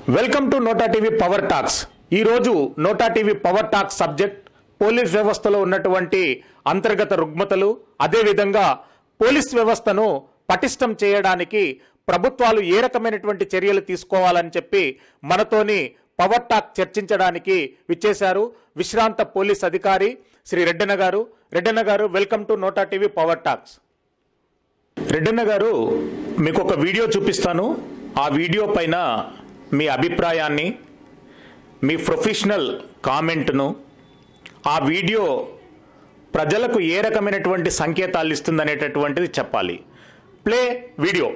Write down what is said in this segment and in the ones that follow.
Welcome to NOTA TV power talks ఈరోజు NOTA TV power talks subject police వ్యవస్థలో ఉన్నటువంటి అంతర్గత రుగ్మతలు అదేవిధంగా పోలీస్ వ్యవస్థను పటిష్టం చేయడానికి ప్రభుత్వాలు ఏ రకమైనటువంటి చర్యలు తీసుకోవాలని చెప్పి మనతోని పవర్ టాక్ చర్చించడానికి విచ్చేశారు విశ్రాంత పోలీస్ అధికారి శ్రీ రెడ్డన్న గారు రెడ్డన్న గారు welcome to NOTA TV power talks Reddanna గారు మీకు ఒక వీడియో చూపిస్తాను ఆ వీడియో పైన మీ అభిప్రాయాన్ని మీ ప్రొఫెషనల్ కామెంట్ను ఆ వీడియో ప్రజలకు ఏ రకమైనటువంటి సంకేతాలు ఇస్తుందనేటటువంటిది చెప్పాలి ప్లే వీడియో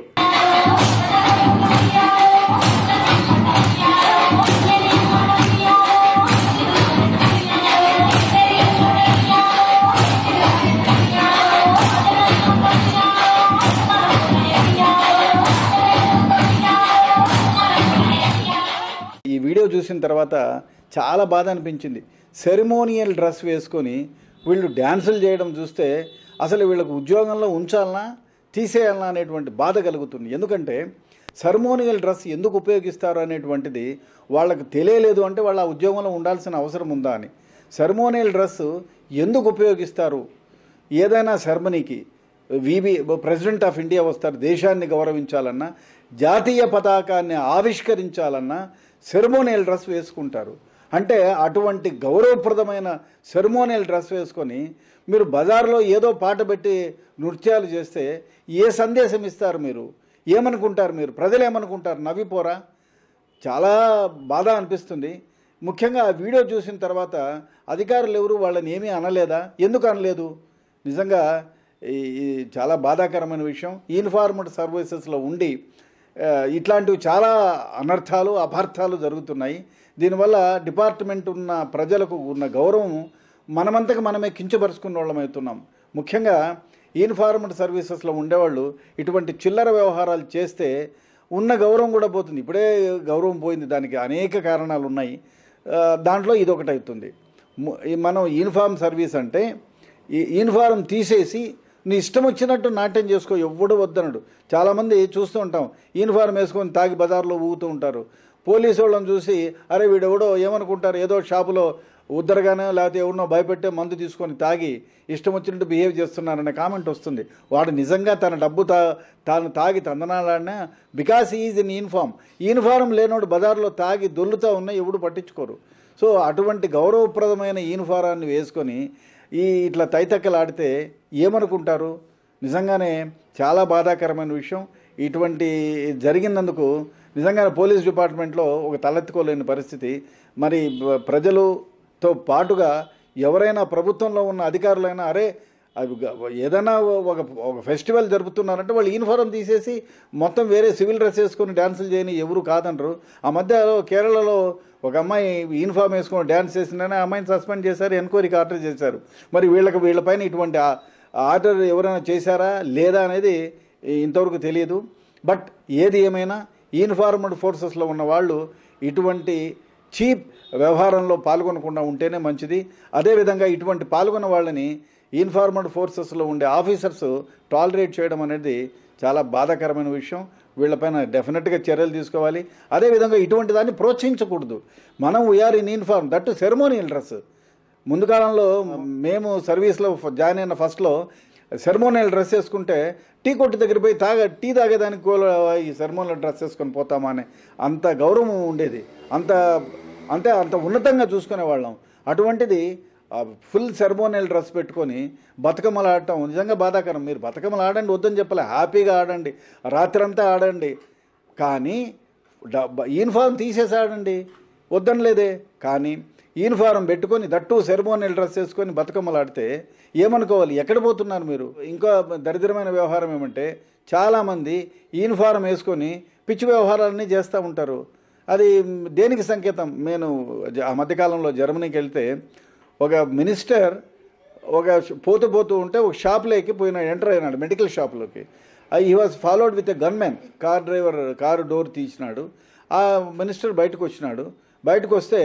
ఈ వీడియో చూసిన తర్వాత చాలా బాధ అనిపించింది సెరిమోనియల్ డ్రెస్ వేసుకొని వీళ్ళు డ్యాన్సులు చేయడం చూస్తే అసలు వీళ్ళకు ఉద్యోగంలో ఉంచాలనా తీసేయాలనా అనేటువంటి బాధ కలుగుతుంది ఎందుకంటే సెరమోనియల్ డ్రెస్ ఎందుకు ఉపయోగిస్తారు అనేటువంటిది వాళ్ళకి తెలియలేదు అంటే వాళ్ళ ఆ ఉద్యోగంలో ఉండాల్సిన అవసరం ఉందా అని సెరమోనియల్ డ్రెస్ ఎందుకు ఉపయోగిస్తారు ఏదైనా సెరమనీకి విబి ప్రెసిడెంట్ ఆఫ్ ఇండియా వస్తారు దేశాన్ని గౌరవించాలన్నా జాతీయ పతాకాన్ని ఆవిష్కరించాలన్నా సెరమోనియల్ డ్రెస్ వేసుకుంటారు అంటే అటువంటి గౌరవప్రదమైన సెరమోనియల్ డ్రెస్ వేసుకొని మీరు బజార్లో ఏదో పాట పెట్టి నృత్యాలు చేస్తే ఏ సందేశం ఇస్తారు మీరు ఏమనుకుంటారు మీరు ప్రజలు ఏమనుకుంటారు నవ్విపోరా చాలా బాధ అనిపిస్తుంది ముఖ్యంగా ఆ వీడియో చూసిన తర్వాత అధికారులు ఎవరు వాళ్ళని ఏమీ అనలేదా ఎందుకు అనలేదు నిజంగా ఈ ఈ చాలా బాధాకరమైన విషయం ఇన్ఫార్మడ్ సర్వీసెస్లో ఉండి ఆ, ఇట్లాంటివి చాలా అనర్థాలు అపార్థాలు జరుగుతున్నాయి దీనివల్ల డిపార్ట్మెంట్ ఉన్న ప్రజలకు ఉన్న గౌరవం మనమంతకు మనమే కించపరుచుకున్న వాళ్ళం అవుతున్నాం ముఖ్యంగా ఇన్ఫార్మడ్ సర్వీసెస్లో ఉండేవాళ్ళు ఇటువంటి చిల్లర వ్యవహారాలు చేస్తే ఉన్న గౌరవం కూడా పోతుంది ఇప్పుడే గౌరవం పోయింది దానికి అనేక కారణాలు ఉన్నాయి ఆ, దాంట్లో ఇది ఒకటి అవుతుంది ము- ఈ మనం యూనిఫామ్ సర్వీస్ అంటే ఈ యూనిఫారం తీసేసి నీ ఇష్టం వచ్చినట్టు నాట్యం చేసుకో ఎవ్వడు వద్దనడు చాలామంది చూస్తూ ఉంటాం యూనిఫారం వేసుకొని తాగి బజార్లో ఊగుతూ ఉంటారు పోలీసు వాళ్ళని చూసి అరే వీడెవడో ఏమనుకుంటారు ఏదో షాపులో ఉద్దరగానే లేకపోతే ఎవరినో భయపెట్టే మందు తీసుకొని తాగి ఇష్టం వచ్చినట్టు బిహేవ్ చేస్తున్నారనే కామెంట్ వస్తుంది వాడు నిజంగా తన డబ్బు తా తాను తాగి తందనాలన్నా because is in uniform uniform లేనోడు బజార్లో తాగి దొల్లుతూ ఉన్నా ఎవడు పట్టించుకోరు సో అటువంటి గౌరవప్రదమైన యూనిఫారాన్ని వేసుకొని ఈ ఇట్లా తైతక్కలాడితే ఏమనుకుంటారు నిజంగానే చాలా బాధాకరమైన విషయం ఇటువంటి జరిగినందుకు నిజంగానే పోలీస్ డిపార్ట్మెంట్లో ఒక తలెత్తుకోలేని పరిస్థితి మరి బ- ప్రజలతో పాటుగా ఎవరైనా ప్రభుత్వంలో ఉన్న అధికారులైనా అరే అవి గ- ఏదైనా ఒక ఒక ఫెస్టివల్ జరుపుతున్నారంటే వాళ్ళు యూనిఫారం తీసేసి మొత్తం వేరే సివిల్ డ్రెస్ వేసుకొని డ్యాన్సులు చేయని ఎవరు కాదంటారు ఆ మధ్య కేరళలో ఒక అమ్మాయి యూనిఫామ్ వేసుకొని డ్యాన్స్ చేసిందని ఆ అమ్మాయిని సస్పెండ్ చేశారు ఎంక్వైరీకి ఆర్డర్ చేశారు మరి వీళ్ళకి వీళ్ళపైన ఇటువంటి ఆ- ఆర్డర్ ఎవరైనా చేశారా లేదా అనేది ఇంతవరకు తెలియదు బట్ ఏది ఏమైనా యూనిఫార్మ్డ్ ఫోర్సెస్లో ఉన్న వాళ్ళు ఇటువంటి చీప్ వ్యవహారంలో పాల్గొనకుండా ఉంటేనే మంచిది అదేవిధంగా ఇటువంటి పాల్గొన్న వాళ్ళని ఇన్ఫార్మడ్ ఫోర్సెస్లో ఉండే ఆఫీసర్స్ టాలరేట్ చేయడం అనేది చాలా బాధాకరమైన విషయం వీళ్ళపైన డెఫినెట్గా చర్యలు తీసుకోవాలి అదేవిధంగా ఇటువంటి దాన్ని ప్రోత్సహించకూడదు మనం we are in inform that ceremonial dress ముందు కాలంలో మేము సర్వీస్లో జాయిన్ అయిన ఫస్ట్లో సెరమోనియల్ డ్రెస్ వేసుకుంటే టీ కొట్టు దగ్గర పోయి తాగ టీ తాగేదానికి కూడా ఈ సెరమోనియల్ డ్రెస్ వేసుకొని పోతామా అని అంత గౌరవం ఉండేది అంత అంటే అంత ఉన్నతంగా చూసుకునే వాళ్ళం అటువంటిది ఫుల్ సెరమోనియల్ డ్రెస్ పెట్టుకొని బతుకమ్మలు ఆడటం నిజంగా బాధాకరం మీరు బతుకమ్మలు ఆడండి వద్దని చెప్పలే హ్యాపీగా ఆడండి రాత్రంతా ఆడండి కానీ డ- యూనిఫామ్ తీసేసి ఆడండి వద్దనలేదే కానీ యూనిఫారం పెట్టుకొని దట్టు సెరమోనియల్ డ్రెస్ వేసుకొని బతుకమ్మలు ఆడితే ఏమనుకోవాలి ఎక్కడ పోతున్నారు మీరు ఇంకా దరిద్రమైన వ్యవహారం ఏమంటే చాలామంది యూనిఫారం వేసుకొని పిచ్చి వ్యవహారాలన్నీ చేస్తూ ఉంటారు అది దేనికి సంకేతం నేను జ- ఆ మధ్యకాలంలో జర్మనీకి వెళ్తే ఒక మినిస్టర్ ఒక ష- పోతూ పోతూ ఉంటే ఒక షాప్లోకి పోయిన ఎంటర్ అయినాడు మెడికల్ షాప్లోకి he was followed with a gunmen car driver car door తీసినాడు ఆ మినిస్టర్ బయటకు వచ్చినాడు బయటకు వస్తే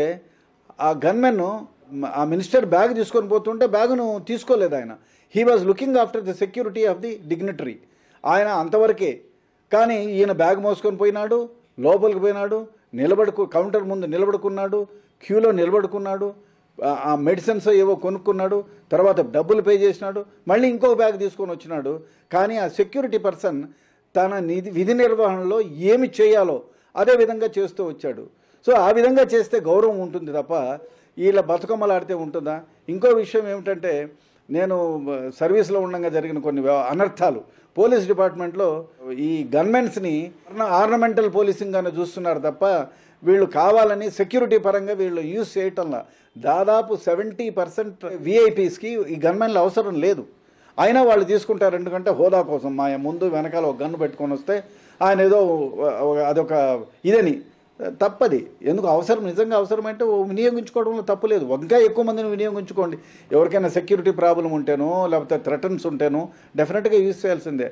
ఆ గన్మెన్ ఆ మినిస్టర్ బ్యాగ్ తీసుకొని పోతుంటే బ్యాగును తీసుకోలేదు ఆయన he was looking after the security of the dignitary ఆయన అంతవరకే కానీ ఈయన బ్యాగ్ మోసుకొని పోయినాడు లోపలికి పోయినాడు నిలబడుకు కౌంటర్ ముందు నిలబడుకున్నాడు క్యూలో నిలబడుకున్నాడు ఆ- ఆ మెడిసిన్స్ ఏవో కొనుక్కున్నాడు తర్వాత డబ్బులు పే చేసినాడు మళ్ళీ ఇంకో బ్యాగ్ తీసుకొని వచ్చినాడు కానీ ఆ సెక్యూరిటీ పర్సన్ తన నిధి విధి నిర్వహణలో ఏమి చేయాలో అదే విధంగా చేస్తూ వచ్చాడు సో ఆ విధంగా చేస్తే గౌరవం ఉంటుంది తప్ప వీళ్ళ బతుకమ్మలాడితే ఉంటుందా ఇంకో విషయం ఏమిటంటే నేను ఆ, సర్వీస్లో ఉండగా జరిగిన కొన్ని వ్యవ- అనర్థాలు పోలీస్ డిపార్ట్మెంట్లో ఈ గన్మెన్స్ని ఆర్నమెంటల్ పోలీసింగ్ అని చూస్తున్నారు తప్ప వీళ్ళు కావాలని సెక్యూరిటీ పరంగా వీళ్ళు యూజ్ చేయటంలా దాదాపు సెవెంటీ పర్సెంట్ విఐపీస్కి ఈ గన్మెన్లు అవసరం లేదు అయినా వాళ్ళు తీసుకుంటారు ఎందుకంటే హోదా కోసం మా ముందు వెనకాల ఒక గన్ను పెట్టుకొని వస్తే ఆయన ఏదో ఒక- అదొక ఇదని తప్పది ఎందుకు అవసరం నిజంగా అవసరమంటే ఓ వినియోగించుకోవడంలో తప్పు లేదు ఇంకా ఎక్కువ మందిని వినియోగించుకోండి ఎవరికైనా సెక్యూరిటీ ప్రాబ్లం ఉంటేనో లేకపోతే థ్రెటన్స్ ఉంటేనో డెఫినెట్గా యూజ్ చేయాల్సిందే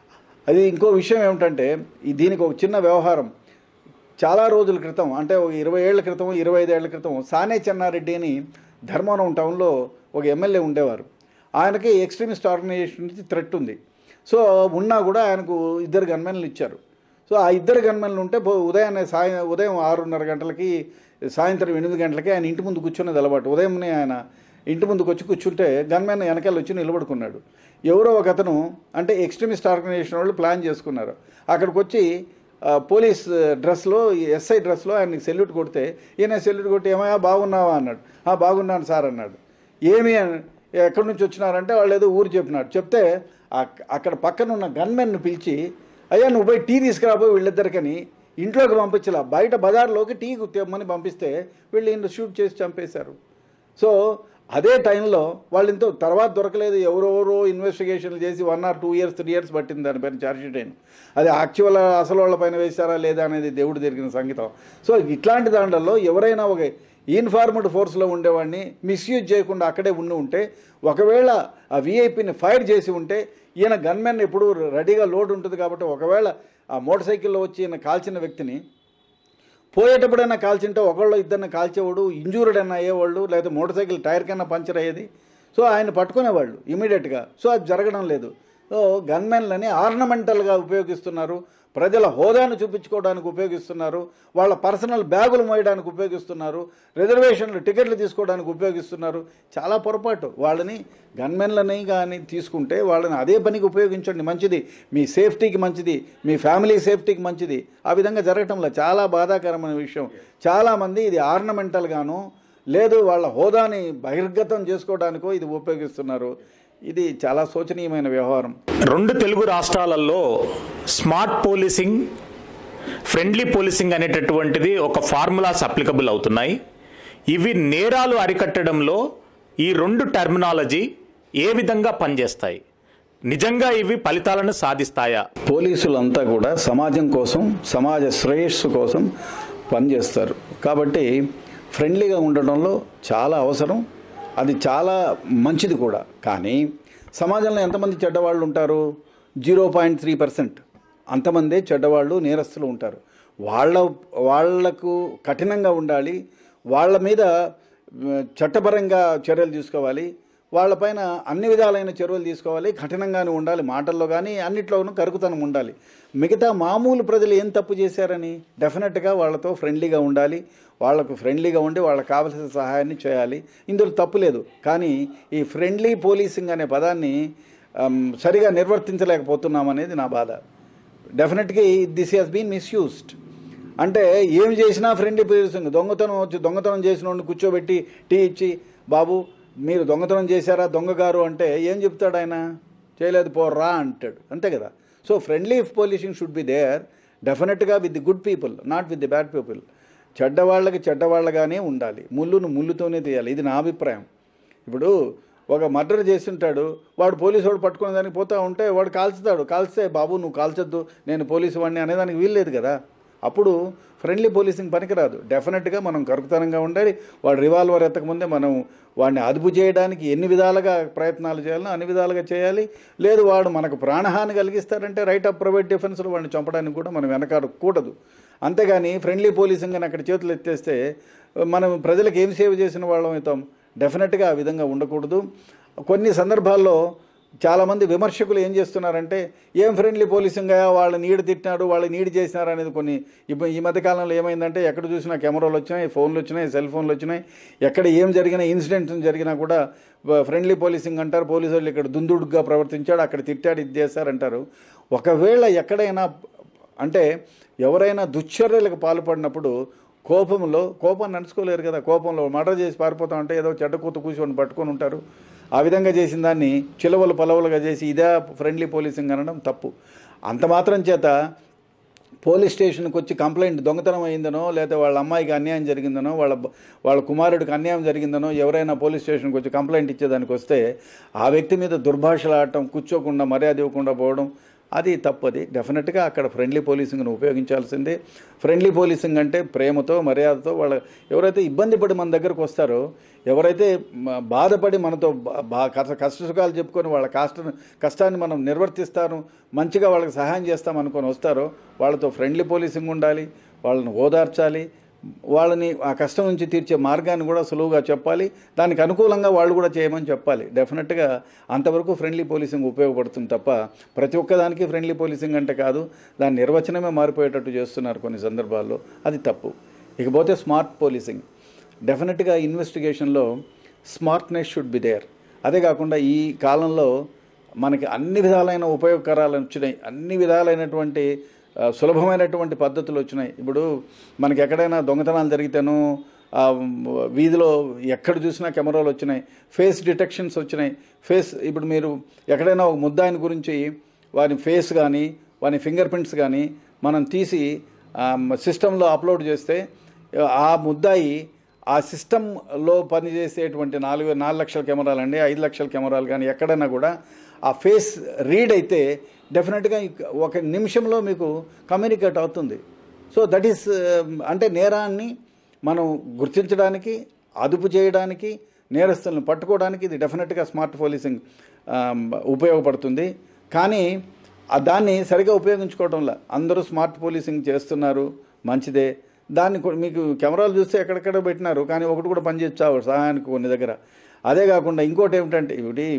అది ఇంకో విషయం ఏమిటంటే ఈ దీనికి ఒక చిన్న వ్యవహారం చాలా రోజుల క్రితం అంటే ఒక ఇరవై ఏళ్ల క్రితం ఇరవై ఐదేళ్ల క్రితం సానే చెన్నారెడ్డి అని ధర్మవరం టౌన్లో ఒక ఎమ్మెల్యే ఉండేవారు ఆయనకి ఎక్స్ట్రీమిస్ట్ ఆర్గనైజేషన్ నుంచి థ్రెట్ ఉంది సో ఉన్నా కూడా ఆయనకు ఇద్దరు గన్మెన్లు ఇచ్చారు సో ఆ ఇద్దరు గన్మెన్లు ఉంటే పో- ఉదయాన్నే సాయం ఉదయం ఆరున్నర గంటలకి సాయంత్రం ఎనిమిది గంటలకి ఆయన ఇంటి ముందు కూర్చునేది అలవాటు ఉదయంనే ఆయన ఇంటి ముందుకు వచ్చి కూర్చుంటే గన్మెన్ వెనకాల వచ్చి నిలబడుకున్నాడు ఎవరో ఒక అతను అంటే ఎక్స్ట్రీమిస్ట్ ఆర్గనైజేషన్ వాళ్ళు ప్లాన్ చేసుకున్నారు అక్కడికి వచ్చి ఆ, పోలీస్ డ్రెస్లో ఎస్ఐ డ్రెస్లో ఆయనకి సెల్యూట్ కొడితే ఈయన సెల్యూట్ కొట్టి ఏమయ్యా బాగున్నావా అన్నాడు "ఆ, బాగున్నాను సార్ అన్నాడు ఏమి అని- ఎక్కడి నుంచి వచ్చినారంటే వాళ్ళు ఏదో ఊరు చెప్పినారు చెప్తే అక్- అక్కడ పక్కన ఉన్న గన్మెన్ను పిలిచి అయ్యా నువ్వు పోయి టీ తీసుకురాబోయి వీళ్ళిద్దరికని ఇంట్లోకి పంపించలా బయట బజార్లోకి టీ తెమ్మని పంపిస్తే వీళ్ళు ఈయన షూట్ చేసి చంపేశారు సో అదే టైంలో వాళ్ళు ఇంత తర్వాత దొరకలేదు ఎవరెవరో ఇన్వెస్టిగేషన్లు చేసి one or two years three years పట్టింది దానిపైన ఛార్జ్షీట్ అయిన అది యాక్చువల్ అసలు వాళ్ళ పైన వేశారా లేదా అనేది దేవుడు జరిగిన సంగీతం సో ఇట్లాంటి దాంట్లో ఎవరైనా ఒక ఇన్ఫార్మ్డ్ ఫోర్స్లో ఉండేవాడిని మిస్యూజ్ చేయకుండా అక్కడే ఉండి ఉంటే ఒకవేళ ఆ విఐపిని ఫైర్ చేసి ఉంటే ఈయన గన్మెన్ ఎప్పుడు రెడీగా లోడ్ ఉంటుంది కాబట్టి ఒకవేళ ఆ మోటార్ సైకిల్లో వచ్చి ఈయన కాల్చిన వ్యక్తిని పోయేటప్పుడైనా కాల్చింటే ఒకళ్ళు ఇద్దరిని కాల్చేవాడు ఇంజూర్డ్ అయినా అయ్యేవాళ్ళు లేదా మోటార్ సైకిల్ టైర్ కన్నా పంచర్ అయ్యేది సో ఆయన పట్టుకునేవాళ్ళు ఇమీడియట్గా సో అది జరగడం లేదు సో గన్మెన్లని ఆర్నమెంటల్గా ఉపయోగిస్తున్నారు ప్రజల హోదాను చూపించుకోవడానికి ఉపయోగిస్తున్నారు వాళ్ళ పర్సనల్ బ్యాగులు మోయడానికి ఉపయోగిస్తున్నారు రిజర్వేషన్లు టికెట్లు తీసుకోవడానికి ఉపయోగిస్తున్నారు చాలా పొరపాటు వాళ్ళని గన్మెన్లని కానీ తీసుకుంటే వాళ్ళని అదే పనికి ఉపయోగించండి మంచిది మీ సేఫ్టీకి మంచిది మీ ఫ్యామిలీ సేఫ్టీకి మంచిది ఆ విధంగా జరగటంలో చాలా బాధాకరమైన విషయం చాలామంది ఇది ఆర్నమెంటల్గాను లేదు వాళ్ళ హోదాని బహిర్గతం చేసుకోవడానికో ఇది ఉపయోగిస్తున్నారు ఇది చాలా శోచనీయమైన వ్యవహారం రెండు తెలుగు రాష్ట్రాలలో స్మార్ట్ పోలీసింగ్ ఫ్రెండ్లీ పోలీసింగ్ అనేటటువంటిది ఒక ఫార్ములాస్ అప్లికబుల్ అవుతున్నాయి ఇవి నేరాలు అరికట్టడంలో ఈ రెండు టర్మినాలజీ ఏ విధంగా పనిచేస్తాయి నిజంగా ఇవి ఫలితాలను సాధిస్తాయా పోలీసులంతా కూడా సమాజం కోసం సమాజ శ్రేయస్సు కోసం పనిచేస్తారు కాబట్టి ఫ్రెండ్లీగా ఉండడంలో చాలా అవసరం అది చాలా మంచిది కూడా కానీ సమాజంలో ఎంతమంది చెడ్డవాళ్ళు ఉంటారు జీరో పాయింట్ త్రీ పర్సెంట్ అంతమందే చెడ్డవాళ్ళు నేరస్తులు ఉంటారు వాళ్ళ వాళ్లకు కఠినంగా ఉండాలి వాళ్ళ మీద ఆ, చట్టపరంగా చర్యలు తీసుకోవాలి వాళ్ళపైన అన్ని విధాలైన చర్యలు తీసుకోవాలి కఠినంగానే ఉండాలి మాటల్లో కానీ అన్నిట్లోనూ కరుకుతనం ఉండాలి మిగతా మామూలు ప్రజలు ఏం తప్పు చేశారని డెఫినెట్గా వాళ్ళతో ఫ్రెండ్లీగా ఉండాలి వాళ్ళకు ఫ్రెండ్లీగా ఉండి వాళ్ళకి కావలసిన సహాయాన్ని చేయాలి ఇందులో తప్పు లేదు కానీ ఈ ఫ్రెండ్లీ పోలీసింగ్ అనే పదాన్ని ఆమ్, సరిగా నిర్వర్తించలేకపోతున్నాం అనేది నా బాధ డెఫినెట్గా దిస్ హ్యాస్ బీన్ మిస్యూస్డ్ అంటే ఏం చేసినా ఫ్రెండ్లీ పోలీసింగ్ దొంగతనం వచ్చి దొంగతనం చేసిన వాడిని కూర్చోబెట్టి టీ ఇచ్చి బాబు మీరు దొంగతనం చేశారా దొంగగారు అంటే ఏం చెప్తాడు ఆయన చేయలేదు పోర్రా అంటాడు అంతే కదా so friendly policing should be there డెఫినెట్గా with the good people not with the bad people చెడ్డవాళ్ళకి చెడ్డవాళ్ళగానే ఉండాలి ముళ్ళును ముళ్ళుతోనే తీయాలి ఇది నా అభిప్రాయం ఇప్పుడు ఒక మర్డర్ చేస్తుంటాడు వాడు పోలీసు వాడు పట్టుకునే దానికి పోతా ఉంటే వాడు కాల్చుతాడు కాల్స్తే బాబు నువ్వు కాల్చొద్దు నేను పోలీసు వాడిని అనేదానికి వీల్లేదు కదా అప్పుడు ఫ్రెండ్లీ పోలీసింగ్ పనికిరాదు డెఫినెట్గా మనం కరుకుతనంగా ఉండాలి వాడు రివాల్వర్ ఎత్తకముందే మనం వాడిని అదుపు చేయడానికి ఎన్ని విధాలుగా ప్రయత్నాలు చేయాలో అన్ని విధాలుగా చేయాలి లేదు వాడు మనకు ప్రాణహాని కలిగిస్తారంటే రైట్ ఆఫ్ ప్రైవేట్ డిఫెన్స్లో వాడిని చంపడానికి కూడా మనం వెనకాడకూడదు అంతేగాని ఫ్రెండ్లీ పోలీసింగ్ అని అక్కడ చేతులు ఎత్తేస్తే మనం ప్రజలకు ఏం సేవ చేసిన వాళ్ళం అవుతాం డెఫినెట్గా ఆ విధంగా ఉండకూడదు కొన్ని సందర్భాల్లో చాలామంది విమర్శకులు ఏం చేస్తున్నారంటే ఏం ఫ్రెండ్లీ పోలీసింగ్ వాళ్ళని నీడు తిట్టినాడు వాళ్ళని నీడు చేసినారు అనేది కొన్ని ఇప్పుడు ఈ మధ్య కాలంలో ఏమైందంటే ఎక్కడ చూసినా కెమెరాలు వచ్చినాయి ఫోన్లు వచ్చినాయి సెల్ ఫోన్లు వచ్చినాయి ఎక్కడ ఏం జరిగినా ఇన్సిడెంట్స్ జరిగినా కూడా ఫ్రెండ్లీ పోలీసింగ్ అంటారు పోలీసు వాళ్ళు ఇక్కడ దుందుడుగా ప్రవర్తించాడు అక్కడ తిట్టాడు ఇది చేశారంటారు ఒకవేళ ఎక్కడైనా అంటే ఎవరైనా దుశ్చర్యలకు పాల్పడినప్పుడు కోపంలో కోపాన్ని నడుచుకోలేరు కదా కోపంలో మర్డర్ చేసి పారిపోతా ఉంటే ఏదో చెడ్డ కూత కూర్చొని పట్టుకొని ఉంటారు ఆ విధంగా చేసిన దాన్ని చిలవలు పలవలుగా చేసి ఇదే ఫ్రెండ్లీ పోలీసింగ్ అనడం తప్పు అంత మాత్రం చేత పోలీస్ స్టేషన్కి వచ్చి కంప్లైంట్ దొంగతనం అయిందనో లేదా వాళ్ళ అమ్మాయికి అన్యాయం జరిగిందనో వాళ్ళ బ- వాళ్ళ కుమారుడికి అన్యాయం జరిగిందనో ఎవరైనా పోలీస్ స్టేషన్కి వచ్చి కంప్లైంట్ ఇచ్చేదానికి వస్తే ఆ వ్యక్తి మీద దుర్భాషలాడటం కూర్చోకుండా మర్యాద ఇవ్వకుండా పోవడం అది తప్పది డెఫినెట్గా అక్కడ ఫ్రెండ్లీ పోలీసింగ్ను ఉపయోగించాల్సిందే ఫ్రెండ్లీ పోలీసింగ్ అంటే ప్రేమతో మర్యాదతో వాళ్ళ ఎవరైతే ఇబ్బంది పడి మన దగ్గరకు వస్తారో ఎవరైతే మ- బాధపడి మనతో బా- బా కష్ట కష్ట సుఖాలు చెప్పుకొని వాళ్ళ కష్ట కష్టాన్ని మనం నిర్వర్తిస్తాను మంచిగా వాళ్ళకి సహాయం చేస్తాం అనుకొని వస్తారో వాళ్ళతో ఫ్రెండ్లీ పోలీసింగ్ ఉండాలి వాళ్ళని ఓదార్చాలి వాళ్ళని ఆ కష్టం నుంచి తీర్చే మార్గాన్ని కూడా సులువుగా చెప్పాలి దానికి అనుకూలంగా వాళ్ళు కూడా చేయమని చెప్పాలి డెఫినెట్గా అంతవరకు ఫ్రెండ్లీ పోలీసింగ్ ఉపయోగపడుతుంది తప్ప ప్రతి ఒక్కదానికి ఫ్రెండ్లీ పోలీసింగ్ అంటే కాదు దాని నిర్వచనమే మారిపోయేటట్టు చేస్తున్నారు కొన్ని సందర్భాల్లో అది తప్పు ఇకపోతే స్మార్ట్ పోలీసింగ్ డెఫినెట్గా ఇన్వెస్టిగేషన్లో స్మార్ట్నెస్ షుడ్ బి దేర్ అదే కాకుండా ఈ కాలంలో మనకి అన్ని విధాలైన ఉపయోగకరాలు వచ్చినాయి అన్ని విధాలైనటువంటి ఆ, సులభమైనటువంటి పద్ధతులు వచ్చినాయి ఇప్పుడు మనకి ఎక్కడైనా దొంగతనాలు జరిగితేనో ఆ, వీధిలో ఎక్కడ చూసినా కెమెరాలు వచ్చినాయి ఫేస్ డిటెక్షన్స్ వచ్చినాయి ఫేస్ ఇప్పుడు మీరు ఎక్కడైనా ఒక ముద్దాయిని గురించి వారి ఫేస్ కానీ వారి ఫింగర్ ప్రింట్స్ కానీ మనం తీసి సిస్టంలో అప్లోడ్ చేస్తే ఆ ముద్దాయి ఆ సిస్టంలో పనిచేసేటువంటి నాలుగు నాలుగు లక్షల కెమెరాలు అండి ఐదు లక్షల కెమెరాలు కానీ ఎక్కడైనా కూడా ఆ ఫేస్ రీడ్ అయితే డెఫినెట్గా ఒక నిమిషంలో మీకు కమ్యూనికేట్ అవుతుంది సో దట్ ఈస్ అంటే నేరాన్ని మనం గుర్తించడానికి అదుపు చేయడానికి నేరస్తులను పట్టుకోవడానికి ఇది డెఫినెట్గా స్మార్ట్ పోలీసింగ్ ఉపయోగపడుతుంది కానీ ఆ దాన్ని సరిగా ఉపయోగించుకోవడంలో అందరూ స్మార్ట్ పోలీసింగ్ చేస్తున్నారు మంచిదే దాన్ని కొ- మీకు కెమెరాలు చూస్తే ఎక్కడెక్కడ పెట్టినారు కానీ ఒకటి కూడా పనిచేయచ్చు సహాయానికి కొన్ని దగ్గర అదే కాకుండా ఇంకోటి ఏమిటంటే ఇవి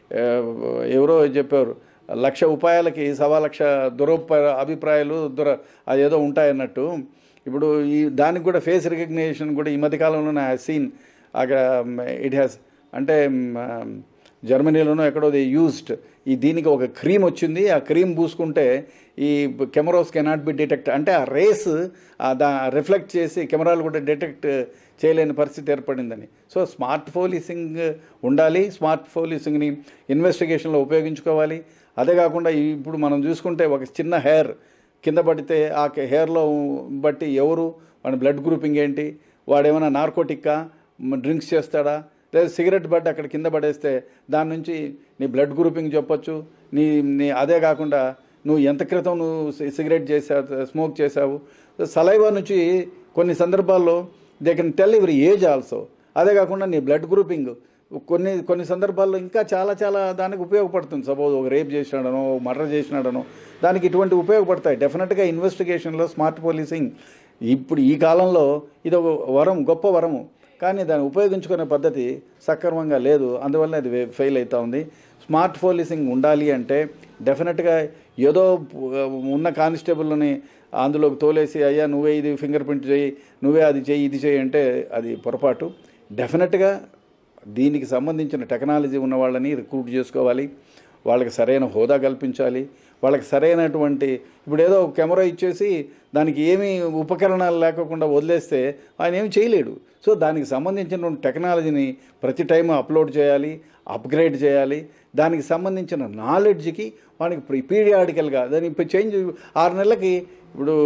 ఎవరో చెప్పారు లక్ష ఉపాయాలకి సవా లక్ష దురప అభిప్రాయాలు దుర అదేదో ఉంటాయన్నట్టు ఇప్పుడు ఈ దానికి కూడా ఫేస్ రికగ్నిషన్ కూడా ఈ మధ్యకాలంలోనే సీన్ అక్కడ ఇట్ హ్యాస్ అంటే మ్, జర్మనీలోనో ఎక్కడో ది యూజ్డ్ ఈ దీనికి ఒక క్రీమ్ వచ్చింది ఆ క్రీమ్ పూసుకుంటే ఈ కెమెరాస్ కెనాట్ బి డిటెక్ట్ అంటే ఆ రేస్ దా రిఫ్లెక్ట్ చేసి కెమెరాలు కూడా డిటెక్ట్ చేయలేని పరిస్థితి ఏర్పడిందని సో స్మార్ట్ పోలీసింగ్ ఉండాలి స్మార్ట్ పోలీసింగ్ని ఇన్వెస్టిగేషన్లో ఉపయోగించుకోవాలి అదే కాకుండా ఈ- ఇప్పుడు మనం చూసుకుంటే ఒక చిన్న హెయిర్ కింద పడితే ఆ హెయిర్లో బట్టి ఎవరు వాడి బ్లడ్ గ్రూపింగ్ ఏంటి వాడు ఏమైనా నార్కోటిక్కా డ్రింక్స్ చేస్తాడా లేదా సిగరెట్ బట్టి అక్కడ కింద పడేస్తే దాని నుంచి నీ బ్లడ్ గ్రూపింగ్ చెప్పొచ్చు నీ నీ అదే కాకుండా నువ్వు ఎంత క్రితం నువ్వు సి- సిగరెట్ చేసావు స్మోక్ చేసావు సలైవా నుంచి కొన్ని సందర్భాల్లో they can tell your age also అదే కాకుండా నీ బ్లడ్ గ్రూపింగ్ కొన్ని కొన్ని సందర్భాల్లో ఇంకా చాలా చాలా దానికి ఉపయోగపడుతుంది సపోజ్ ఒక రేప్ చేసినాడనో మర్డర్ చేసినాడనో దానికి ఇటువంటి ఉపయోగపడతాయి డెఫినెట్గా ఇన్వెస్టిగేషన్లో స్మార్ట్ పోలీసింగ్ ఇప్పుడు ఈ కాలంలో ఇది ఒక వరం గొప్ప వరము కానీ దాన్ని ఉపయోగించుకునే పద్ధతి సక్రమంగా లేదు అందువల్ల అది ఫెయిల్ అవుతా ఉంది స్మార్ట్ పోలీసింగ్ ఉండాలి అంటే డెఫినెట్గా ఏదో ఉన్న కానిస్టేబుల్ని అందులోకి తోలేసి అయ్యా నువ్వే ఇది ఫింగర్ ప్రింట్ చేయి నువ్వే అది చేయి ఇది చేయి అంటే అది పొరపాటు డెఫినెట్గా దీనికి సంబంధించిన టెక్నాలజీ ఉన్న వాళ్ళని రిక్రూట్ చేసుకోవాలి వాళ్ళకి సరైన హోదా కల్పించాలి వాళ్ళకి సరైనటువంటి ఇప్పుడు ఏదో ఒక కెమెరా ఇచ్చేసి దానికి ఏమీ ఉపకరణాలు లేకోకుండా వదిలేస్తే ఆయన ఏమి చేయలేడు సో దానికి సంబంధించిన టెక్నాలజీని ప్రతి టైం అప్లోడ్ చేయాలి అప్గ్రేడ్ చేయాలి దానికి సంబంధించిన నాలెడ్జ్కి వానికి పీరియాడికల్గా దాని ఇప్పుడు చేంజ్ ఆరు నెలలకి ఇప్పుడు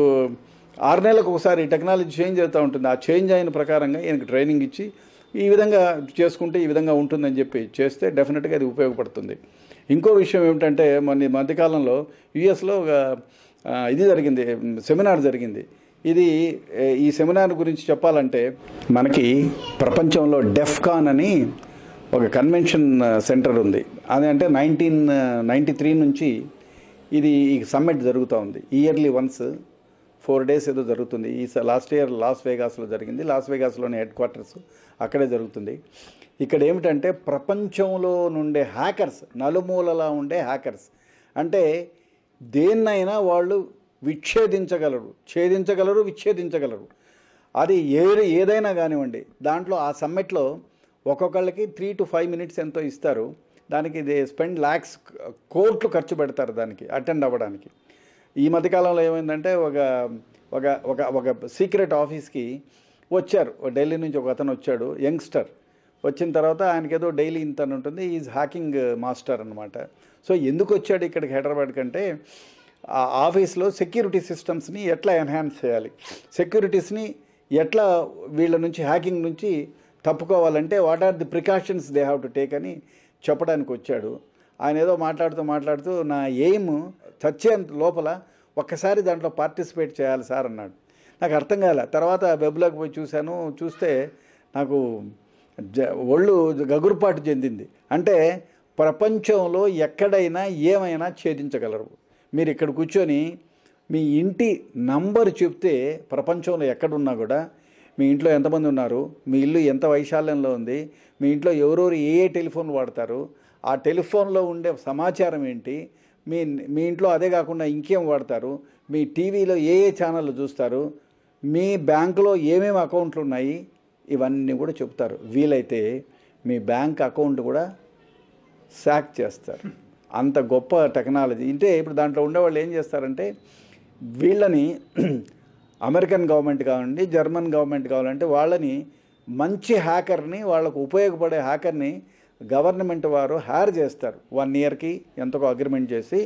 ఆరు నెలలకు ఒకసారి టెక్నాలజీ చేంజ్ అవుతూ ఉంటుంది ఆ చేంజ్ అయిన ప్రకారంగా ఈయనకి ట్రైనింగ్ ఇచ్చి ఈ విధంగా చేసుకుంటే ఈ విధంగా ఉంటుందని చెప్పి చేస్తే డెఫినెట్గా అది ఉపయోగపడుతుంది ఇంకో విషయం ఏమిటంటే మన ఈ మధ్యకాలంలో యుఎస్లో ఒక ఆ, ఇది జరిగింది సెమినార్ జరిగింది ఇది ఏ, ఈ సెమినార్ గురించి చెప్పాలంటే మనకి ప్రపంచంలో డెఫ్కాన్ అని ఒక కన్వెన్షన్ సెంటర్ ఉంది అది అంటే నైన్టీన్ నైంటీ త్రీ నుంచి ఇది ఈ సమ్మిట్ జరుగుతూ ఉంది ఇయర్లీ వన్స్ ఫోర్ డేస్ ఏదో జరుగుతుంది ఈ లాస్ట్ ఇయర్ లాస్ వేగాస్లో జరిగింది లాస్ వేగాస్లోని హెడ్ క్వార్టర్స్ అక్కడే జరుగుతుంది ఇక్కడ ఏమిటంటే ప్రపంచంలో నుండే హ్యాకర్స్ నలుమూలలా ఉండే హ్యాకర్స్ అంటే దేన్నైనా వాళ్ళు విచ్ఛేదించగలరు ఛేదించగలరు విచ్ఛేదించగలరు అది ఏ ఏదైనా కానివ్వండి దాంట్లో ఆ సమ్మిట్లో ఒక్కొక్కళ్ళకి త్రీ టు ఫైవ్ మినిట్స్ ఎంతో ఇస్తారు దానికి దే స్పెండ్ ల్యాక్స్ కోట్లు ఖర్చు పెడతారు దానికి అటెండ్ అవ్వడానికి ఈ మధ్యకాలంలో ఏమైందంటే ఒక ఒక ఒక ఒక సీక్రెట్ ఆఫీస్కి వచ్చారు ఢిల్లీ నుంచి ఒక అతను వచ్చాడు యంగ్స్టర్ వచ్చిన తర్వాత ఆయనకి ఏదో డైలీ ఇంత అని ఉంటుంది ఈజ్ హ్యాకింగ్ మాస్టర్ అనమాట సో ఎందుకు వచ్చాడు ఇక్కడికి హైదరాబాద్ కంటే ఆ ఆఫీస్లో సెక్యూరిటీ సిస్టమ్స్ని ఎట్లా ఎన్హాన్స్ చేయాలి సెక్యూరిటీస్ని ఎట్లా వీళ్ళ నుంచి హ్యాకింగ్ నుంచి తప్పుకోవాలంటే what are the precautions they have to take అని చెప్పడానికి వచ్చాడు ఆయన ఏదో మాట్లాడుతూ మాట్లాడుతూ నా ఎయిమ్ చచ్చేంత లోపల ఒక్కసారి దాంట్లో పార్టిసిపేట్ చేయాలి సార్ అన్నాడు నాకు అర్థం కాలే తర్వాత వెబ్లోకి పోయి చూశాను చూస్తే నాకు జ- ఒళ్ళు గగురుపాటు చెందింది అంటే ప్రపంచంలో ఎక్కడైనా ఏమైనా ఛేదించగలరు మీరు ఇక్కడ కూర్చొని మీ ఇంటి నంబర్ చెప్తే ప్రపంచంలో ఎక్కడున్నా కూడా మీ ఇంట్లో ఎంతమంది ఉన్నారు మీ ఇల్లు ఎంత వైశాల్యంలో ఉంది మీ ఇంట్లో ఎవరెవరు ఏ ఏ టెలిఫోన్ వాడతారు ఆ టెలిఫోన్లో ఉండే సమాచారం ఏంటి మీ మీ ఇంట్లో అదే కాకుండా ఇంకేం వాడతారు మీ టీవీలో ఏ ఏ ఛానళ్ళు చూస్తారు మీ బ్యాంకులో ఏమేమి అకౌంట్లు ఉన్నాయి ఇవన్నీ కూడా చెప్తారు వీలైతే మీ బ్యాంక్ అకౌంట్ కూడా శాక్ చేస్తారు అంత గొప్ప టెక్నాలజీ అంటే ఇప్పుడు దాంట్లో ఉండేవాళ్ళు ఏం చేస్తారంటే వీళ్ళని అమెరికన్ గవర్నమెంట్ కావాలండి జర్మన్ గవర్నమెంట్ కావాలంటే వాళ్ళని మంచి హ్యాకర్ని వాళ్ళకు ఉపయోగపడే హ్యాకర్ని గవర్నమెంట్ వారు హ్యార్ చేస్తారు వన్ ఇయర్కి ఎంతకో అగ్రిమెంట్ చేసి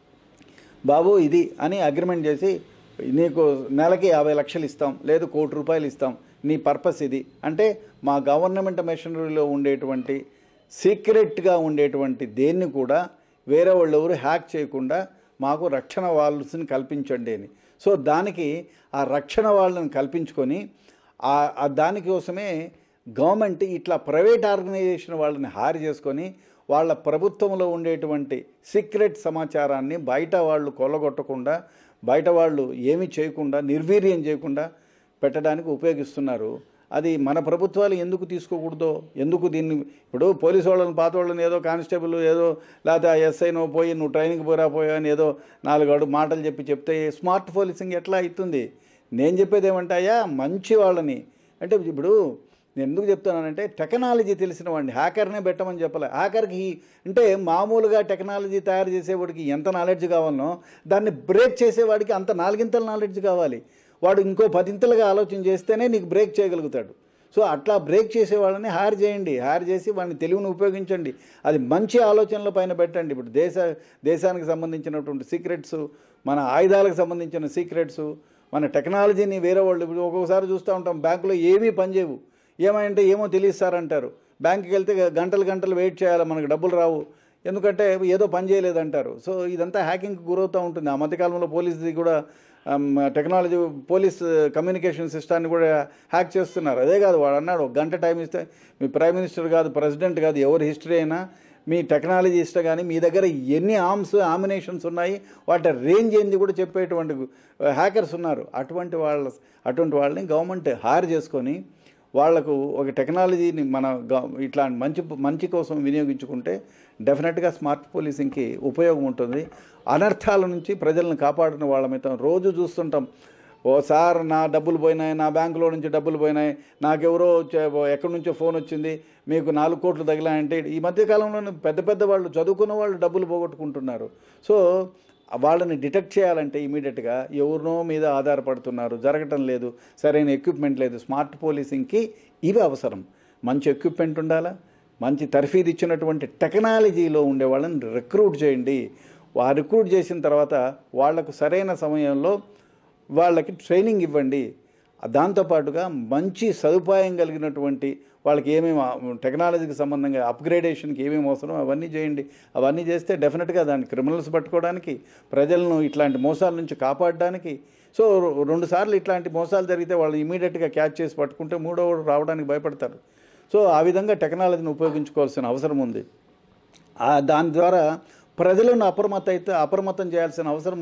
బాబు ఇది అని అగ్రిమెంట్ చేసి నీకు నెలకి యాభై లక్షలు ఇస్తాం లేదు కోటి రూపాయలు ఇస్తాం నీ పర్పస్ ఇది అంటే మా గవర్నమెంట్ మెషినరీలో ఉండేటువంటి సీక్రెట్గా ఉండేటువంటి దేన్ని కూడా వేరే వాళ్ళు ఎవరు హ్యాక్ చేయకుండా మాకు రక్షణ వాళ్ళని కల్పించండి అని సో దానికి ఆ రక్షణ వాళ్ళని కల్పించుకొని ఆ ఆ దానికోసమే గవర్నమెంట్ ఇట్లా ప్రైవేట్ ఆర్గనైజేషన్ వాళ్ళని హారి చేసుకొని వాళ్ళ ప్రభుత్వంలో ఉండేటువంటి సీక్రెట్ సమాచారాన్ని బయట వాళ్ళు కొల్లగొట్టకుండా బయట వాళ్ళు ఏమీ చేయకుండా నిర్వీర్యం చేయకుండా పెట్టడానికి ఉపయోగిస్తున్నారు అది మన ప్రభుత్వాలు ఎందుకు తీసుకోకూడదో ఎందుకు దీన్ని ఇప్పుడు పోలీసు వాళ్ళని పాత వాళ్ళని ఏదో కానిస్టేబుల్ ఏదో లేకపోతే ఆ ఎస్ఐనో పోయి నువ్వు ట్రైనింగ్ పోరా పోయా అని ఏదో నాలుగు అడుగు మాటలు చెప్పి చెప్తే స్మార్ట్ పోలీసింగ్ ఎట్లా అవుతుంది నేను చెప్పేది ఏమంటే అయ్యా మంచి వాళ్ళని అంటే ఇప్పుడు నేను ఎందుకు చెప్తున్నానంటే టెక్నాలజీ తెలిసిన వాడిని హ్యాకర్నే పెట్టమని చెప్పలే హ్యాకర్కి అంటే మామూలుగా టెక్నాలజీ తయారు చేసేవాడికి ఎంత నాలెడ్జ్ కావాలనో దాన్ని బ్రేక్ చేసేవాడికి అంత నాలుగింతల నాలెడ్జ్ కావాలి వాడు ఇంకో పదింతలుగా ఆలోచన చేస్తేనే నీకు బ్రేక్ చేయగలుగుతాడు సో అట్లా బ్రేక్ చేసే వాళ్ళని హైర్ చేయండి హైర్ చేసి వాళ్ళని తెలివిని ఉపయోగించండి అది మంచి ఆలోచనల పైన పెట్టండి ఇప్పుడు దేశ దేశానికి సంబంధించినటువంటి సీక్రెట్స్ మన ఆయుధాలకు సంబంధించిన సీక్రెట్స్ మన టెక్నాలజీని వేరే వాళ్ళు ఇప్పుడు ఒక్కొక్కసారి చూస్తూ ఉంటాం బ్యాంకులో ఏమీ పనిచేయవు ఏమంటే ఏమో తెలియదు సార్ అంటారు బ్యాంకుకి వెళ్తే గంటలు గంటలు వెయిట్ చేయాలి మనకు డబ్బులు రావు ఎందుకంటే ఏదో పని చేయలేదంటారు సో ఇదంతా హ్యాకింగ్కి గురవుతూ ఉంటుంది ఆ మధ్యకాలంలో పోలీసుది కూడా ఆమ్, టెక్నాలజీ పోలీస్ కమ్యూనికేషన్ సిస్టాన్ని కూడా హ్యాక్ చేస్తున్నారు అదే కాదు వాడు అన్నాడు ఒక గంట టైం ఇస్తే మీ ప్రైమ్ మినిస్టర్ కాదు ప్రెసిడెంట్ కాదు ఎవరి హిస్టరీ అయినా మీ టెక్నాలజీ ఇష్ట కానీ మీ దగ్గర ఎన్ని ఆర్మ్స్ ఆమినేషన్స్ ఉన్నాయి వాటి రేంజ్ ఏంది కూడా చెప్పేటువంటి హ్యాకర్స్ ఉన్నారు అటువంటి వాళ్ళ అటువంటి వాళ్ళని గవర్నమెంట్ హైర్ చేసుకొని వాళ్లకు ఒక టెక్నాలజీని మన గ- ఇట్లా మంచి మంచి కోసం వినియోగించుకుంటే డెఫినెట్గా స్మార్ట్ పోలీసింగ్కి ఉపయోగం ఉంటుంది అనర్థాల నుంచి ప్రజలను కాపాడిన వాళ్ళ మితం రోజు చూస్తుంటాం ఓ సార్ నా డబ్బులు పోయినాయి నా బ్యాంకులో నుంచి డబ్బులు పోయినాయి నాకెవరో చే- ఎక్కడి నుంచో ఫోన్ వచ్చింది మీకు నాలుగు కోట్లు తగిలాయంటే ఈ మధ్యకాలంలో పెద్ద పెద్ద వాళ్ళు చదువుకున్న వాళ్ళు డబ్బులు పోగొట్టుకుంటున్నారు సో వాళ్ళని డిటెక్ట్ చేయాలంటే ఇమీడియట్గా ఎవరినో మీద ఆధారపడుతున్నారు జరగటం లేదు సరైన ఎక్విప్మెంట్ లేదు స్మార్ట్ పోలీసింగ్కి ఇవి అవసరం మంచి ఎక్విప్మెంట్ ఉండాలా మంచి తర్ఫీదు ఇచ్చినటువంటి టెక్నాలజీలో ఉండే వాళ్ళని రిక్రూట్ చేయండి ఆ రిక్రూట్ చేసిన తర్వాత వాళ్లకు సరైన సమయంలో వాళ్ళకి ట్రైనింగ్ ఇవ్వండి దాంతోపాటుగా మంచి సదుపాయం కలిగినటువంటి వాళ్ళకి ఏమేమి ఆ- టెక్నాలజీకి సంబంధంగా అప్గ్రేడేషన్కి ఏమేమి అవసరం అవన్నీ చేయండి అవన్నీ చేస్తే డెఫినెట్గా దాన్ని క్రిమినల్స్ పట్టుకోవడానికి ప్రజలను ఇట్లాంటి మోసాల నుంచి కాపాడడానికి సో రెండు సార్లు ఇట్లాంటి మోసాలు జరిగితే వాళ్ళు ఇమీడియట్గా క్యాచ్ చేసి పట్టుకుంటే మూడో వాడు రావడానికి భయపడతారు సో ఆ విధంగా టెక్నాలజీని ఉపయోగించుకోవాల్సిన అవసరం ఉంది ఆ దాని ద్వారా ప్రజలను అప్రమత్త అయితే అప్రమత్తం చేయాల్సిన అవసరం ఉంది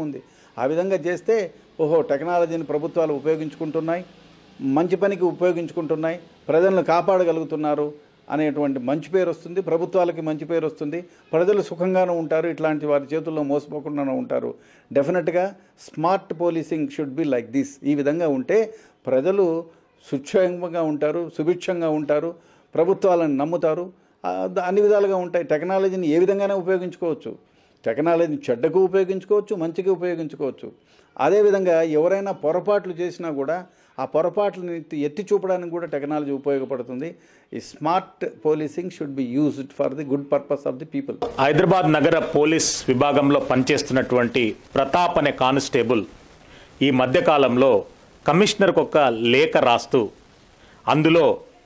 ఆ విధంగా చేస్తే ఓహో టెక్నాలజీని ప్రభుత్వాలు ఉపయోగించుకుంటున్నాయి మంచి పనికి ఉపయోగించుకుంటున్నాయి ప్రజలను కాపాడగలుగుతున్నారు అనేటువంటి మంచి పేరు వస్తుంది ప్రభుత్వాలకి మంచి పేరు వస్తుంది ప్రజలు సుఖంగానూ ఉంటారు ఇట్లాంటి వారి చేతుల్లో మోసపోకుండానే ఉంటారు డెఫినెట్గా smart policing should be like this ఈ విధంగా ఉంటే ప్రజలు సుక్షేమంగా ఉంటారు సుభిక్షంగా ఉంటారు ప్రభుత్వాలను నమ్ముతారు ఆ, ద- అన్ని విధాలుగా ఉంటాయి టెక్నాలజీని ఏ విధంగానే ఉపయోగించుకోవచ్చు టెక్నాలజీని చెడ్డకు ఉపయోగించుకోవచ్చు మంచికి ఉపయోగించుకోవచ్చు అదేవిధంగా ఎవరైనా పొరపాట్లు చేసినా కూడా ఆ పొరపాట్లని ఎత్తి చూపడానికి కూడా టెక్నాలజీ ఉపయోగపడుతుంది ఈ smart policing should be used for the good purpose of the people Hyderabad నగర పోలీస్ విభాగంలో పనిచేస్తున్నటువంటి ప్రతాప్ అనే కానిస్టేబుల్ ఈ మధ్యకాలంలో కమిషనర్కు ఒక లేఖ రాస్తూ అందులో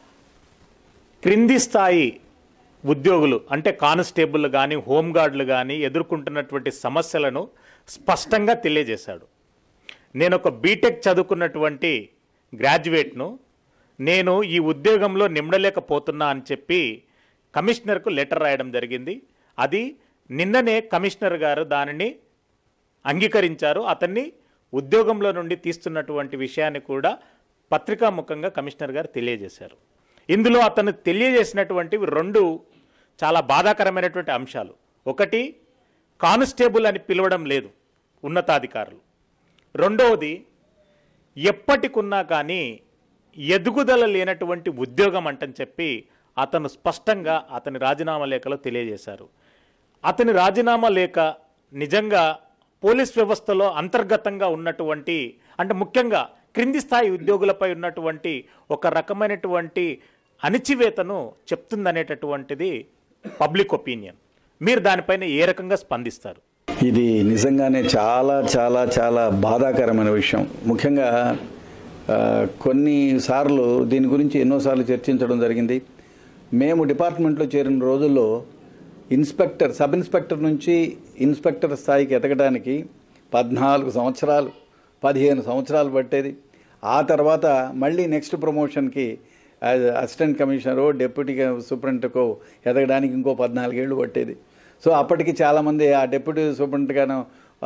క్రింది స్థాయి ఉద్యోగులు అంటే కానిస్టేబుల్ కానీ హోంగార్డులు కానీ ఎదుర్కొంటున్నటువంటి సమస్యలను స్పష్టంగా తెలియజేశాడు నేను ఒక బీటెక్ చదువుకున్నటువంటి గ్రాడ్యుయేట్ను నేను ఈ ఉద్యోగంలో నిమ్మడలేకపోతున్నా అని చెప్పి కమిషనర్కు లెటర్ రాయడం జరిగింది అది నిన్ననే కమిషనర్ గారు దానిని అంగీకరించారు అతన్ని ఉద్యోగంలో నుండి తీస్తున్నటువంటి విషయాన్ని కూడా పత్రికాముఖంగా కమిషనర్ గారు తెలియజేశారు ఇందులో అతను తెలియజేసినటువంటివి రెండు చాలా బాధాకరమైనటువంటి అంశాలు ఒకటి కానిస్టేబుల్ అని పిలవడం లేదు ఉన్నతాధికారులు రెండవది ఎప్పటికున్నా కానీ ఎదుగుదల లేనటువంటి ఉద్యోగం అంటని చెప్పి అతను స్పష్టంగా అతని రాజీనామా లేఖలో తెలియజేశారు అతని రాజీనామా లేఖ నిజంగా పోలీస్ వ్యవస్థలో అంతర్గతంగా ఉన్నటువంటి అంటే ముఖ్యంగా క్రింది స్థాయి ఉద్యోగులపై ఉన్నటువంటి ఒక రకమైనటువంటి అణిచివేతను చెప్తుందనేటటువంటిది పబ్లిక్ ఒపీనియన్ మీరు దానిపైన ఏ రకంగా స్పందిస్తారు ఇది నిజంగానే చాలా చాలా చాలా బాధాకరమైన విషయం ముఖ్యంగా ఆ, కొన్నిసార్లు దీని గురించి ఎన్నోసార్లు చర్చించడం జరిగింది మేము డిపార్ట్మెంట్లో చేరిన రోజుల్లో ఇన్స్పెక్టర్ సబ్ ఇన్స్పెక్టర్ నుంచి ఇన్స్పెక్టర్ స్థాయికి ఎదగడానికి పద్నాలుగు సంవత్సరాలు పదిహేను సంవత్సరాలు పట్టేది ఆ తర్వాత మళ్ళీ నెక్స్ట్ ప్రమోషన్కి యాజ్ అసిస్టెంట్ కమిషనరో డిప్యూటీ సూపరింటెంట్కో ఎదగడానికి ఇంకో పద్నాలుగేళ్ళు పట్టేది సో అప్పటికి చాలామంది ఆ డిప్యూటీ సూపరింటెంట్గాను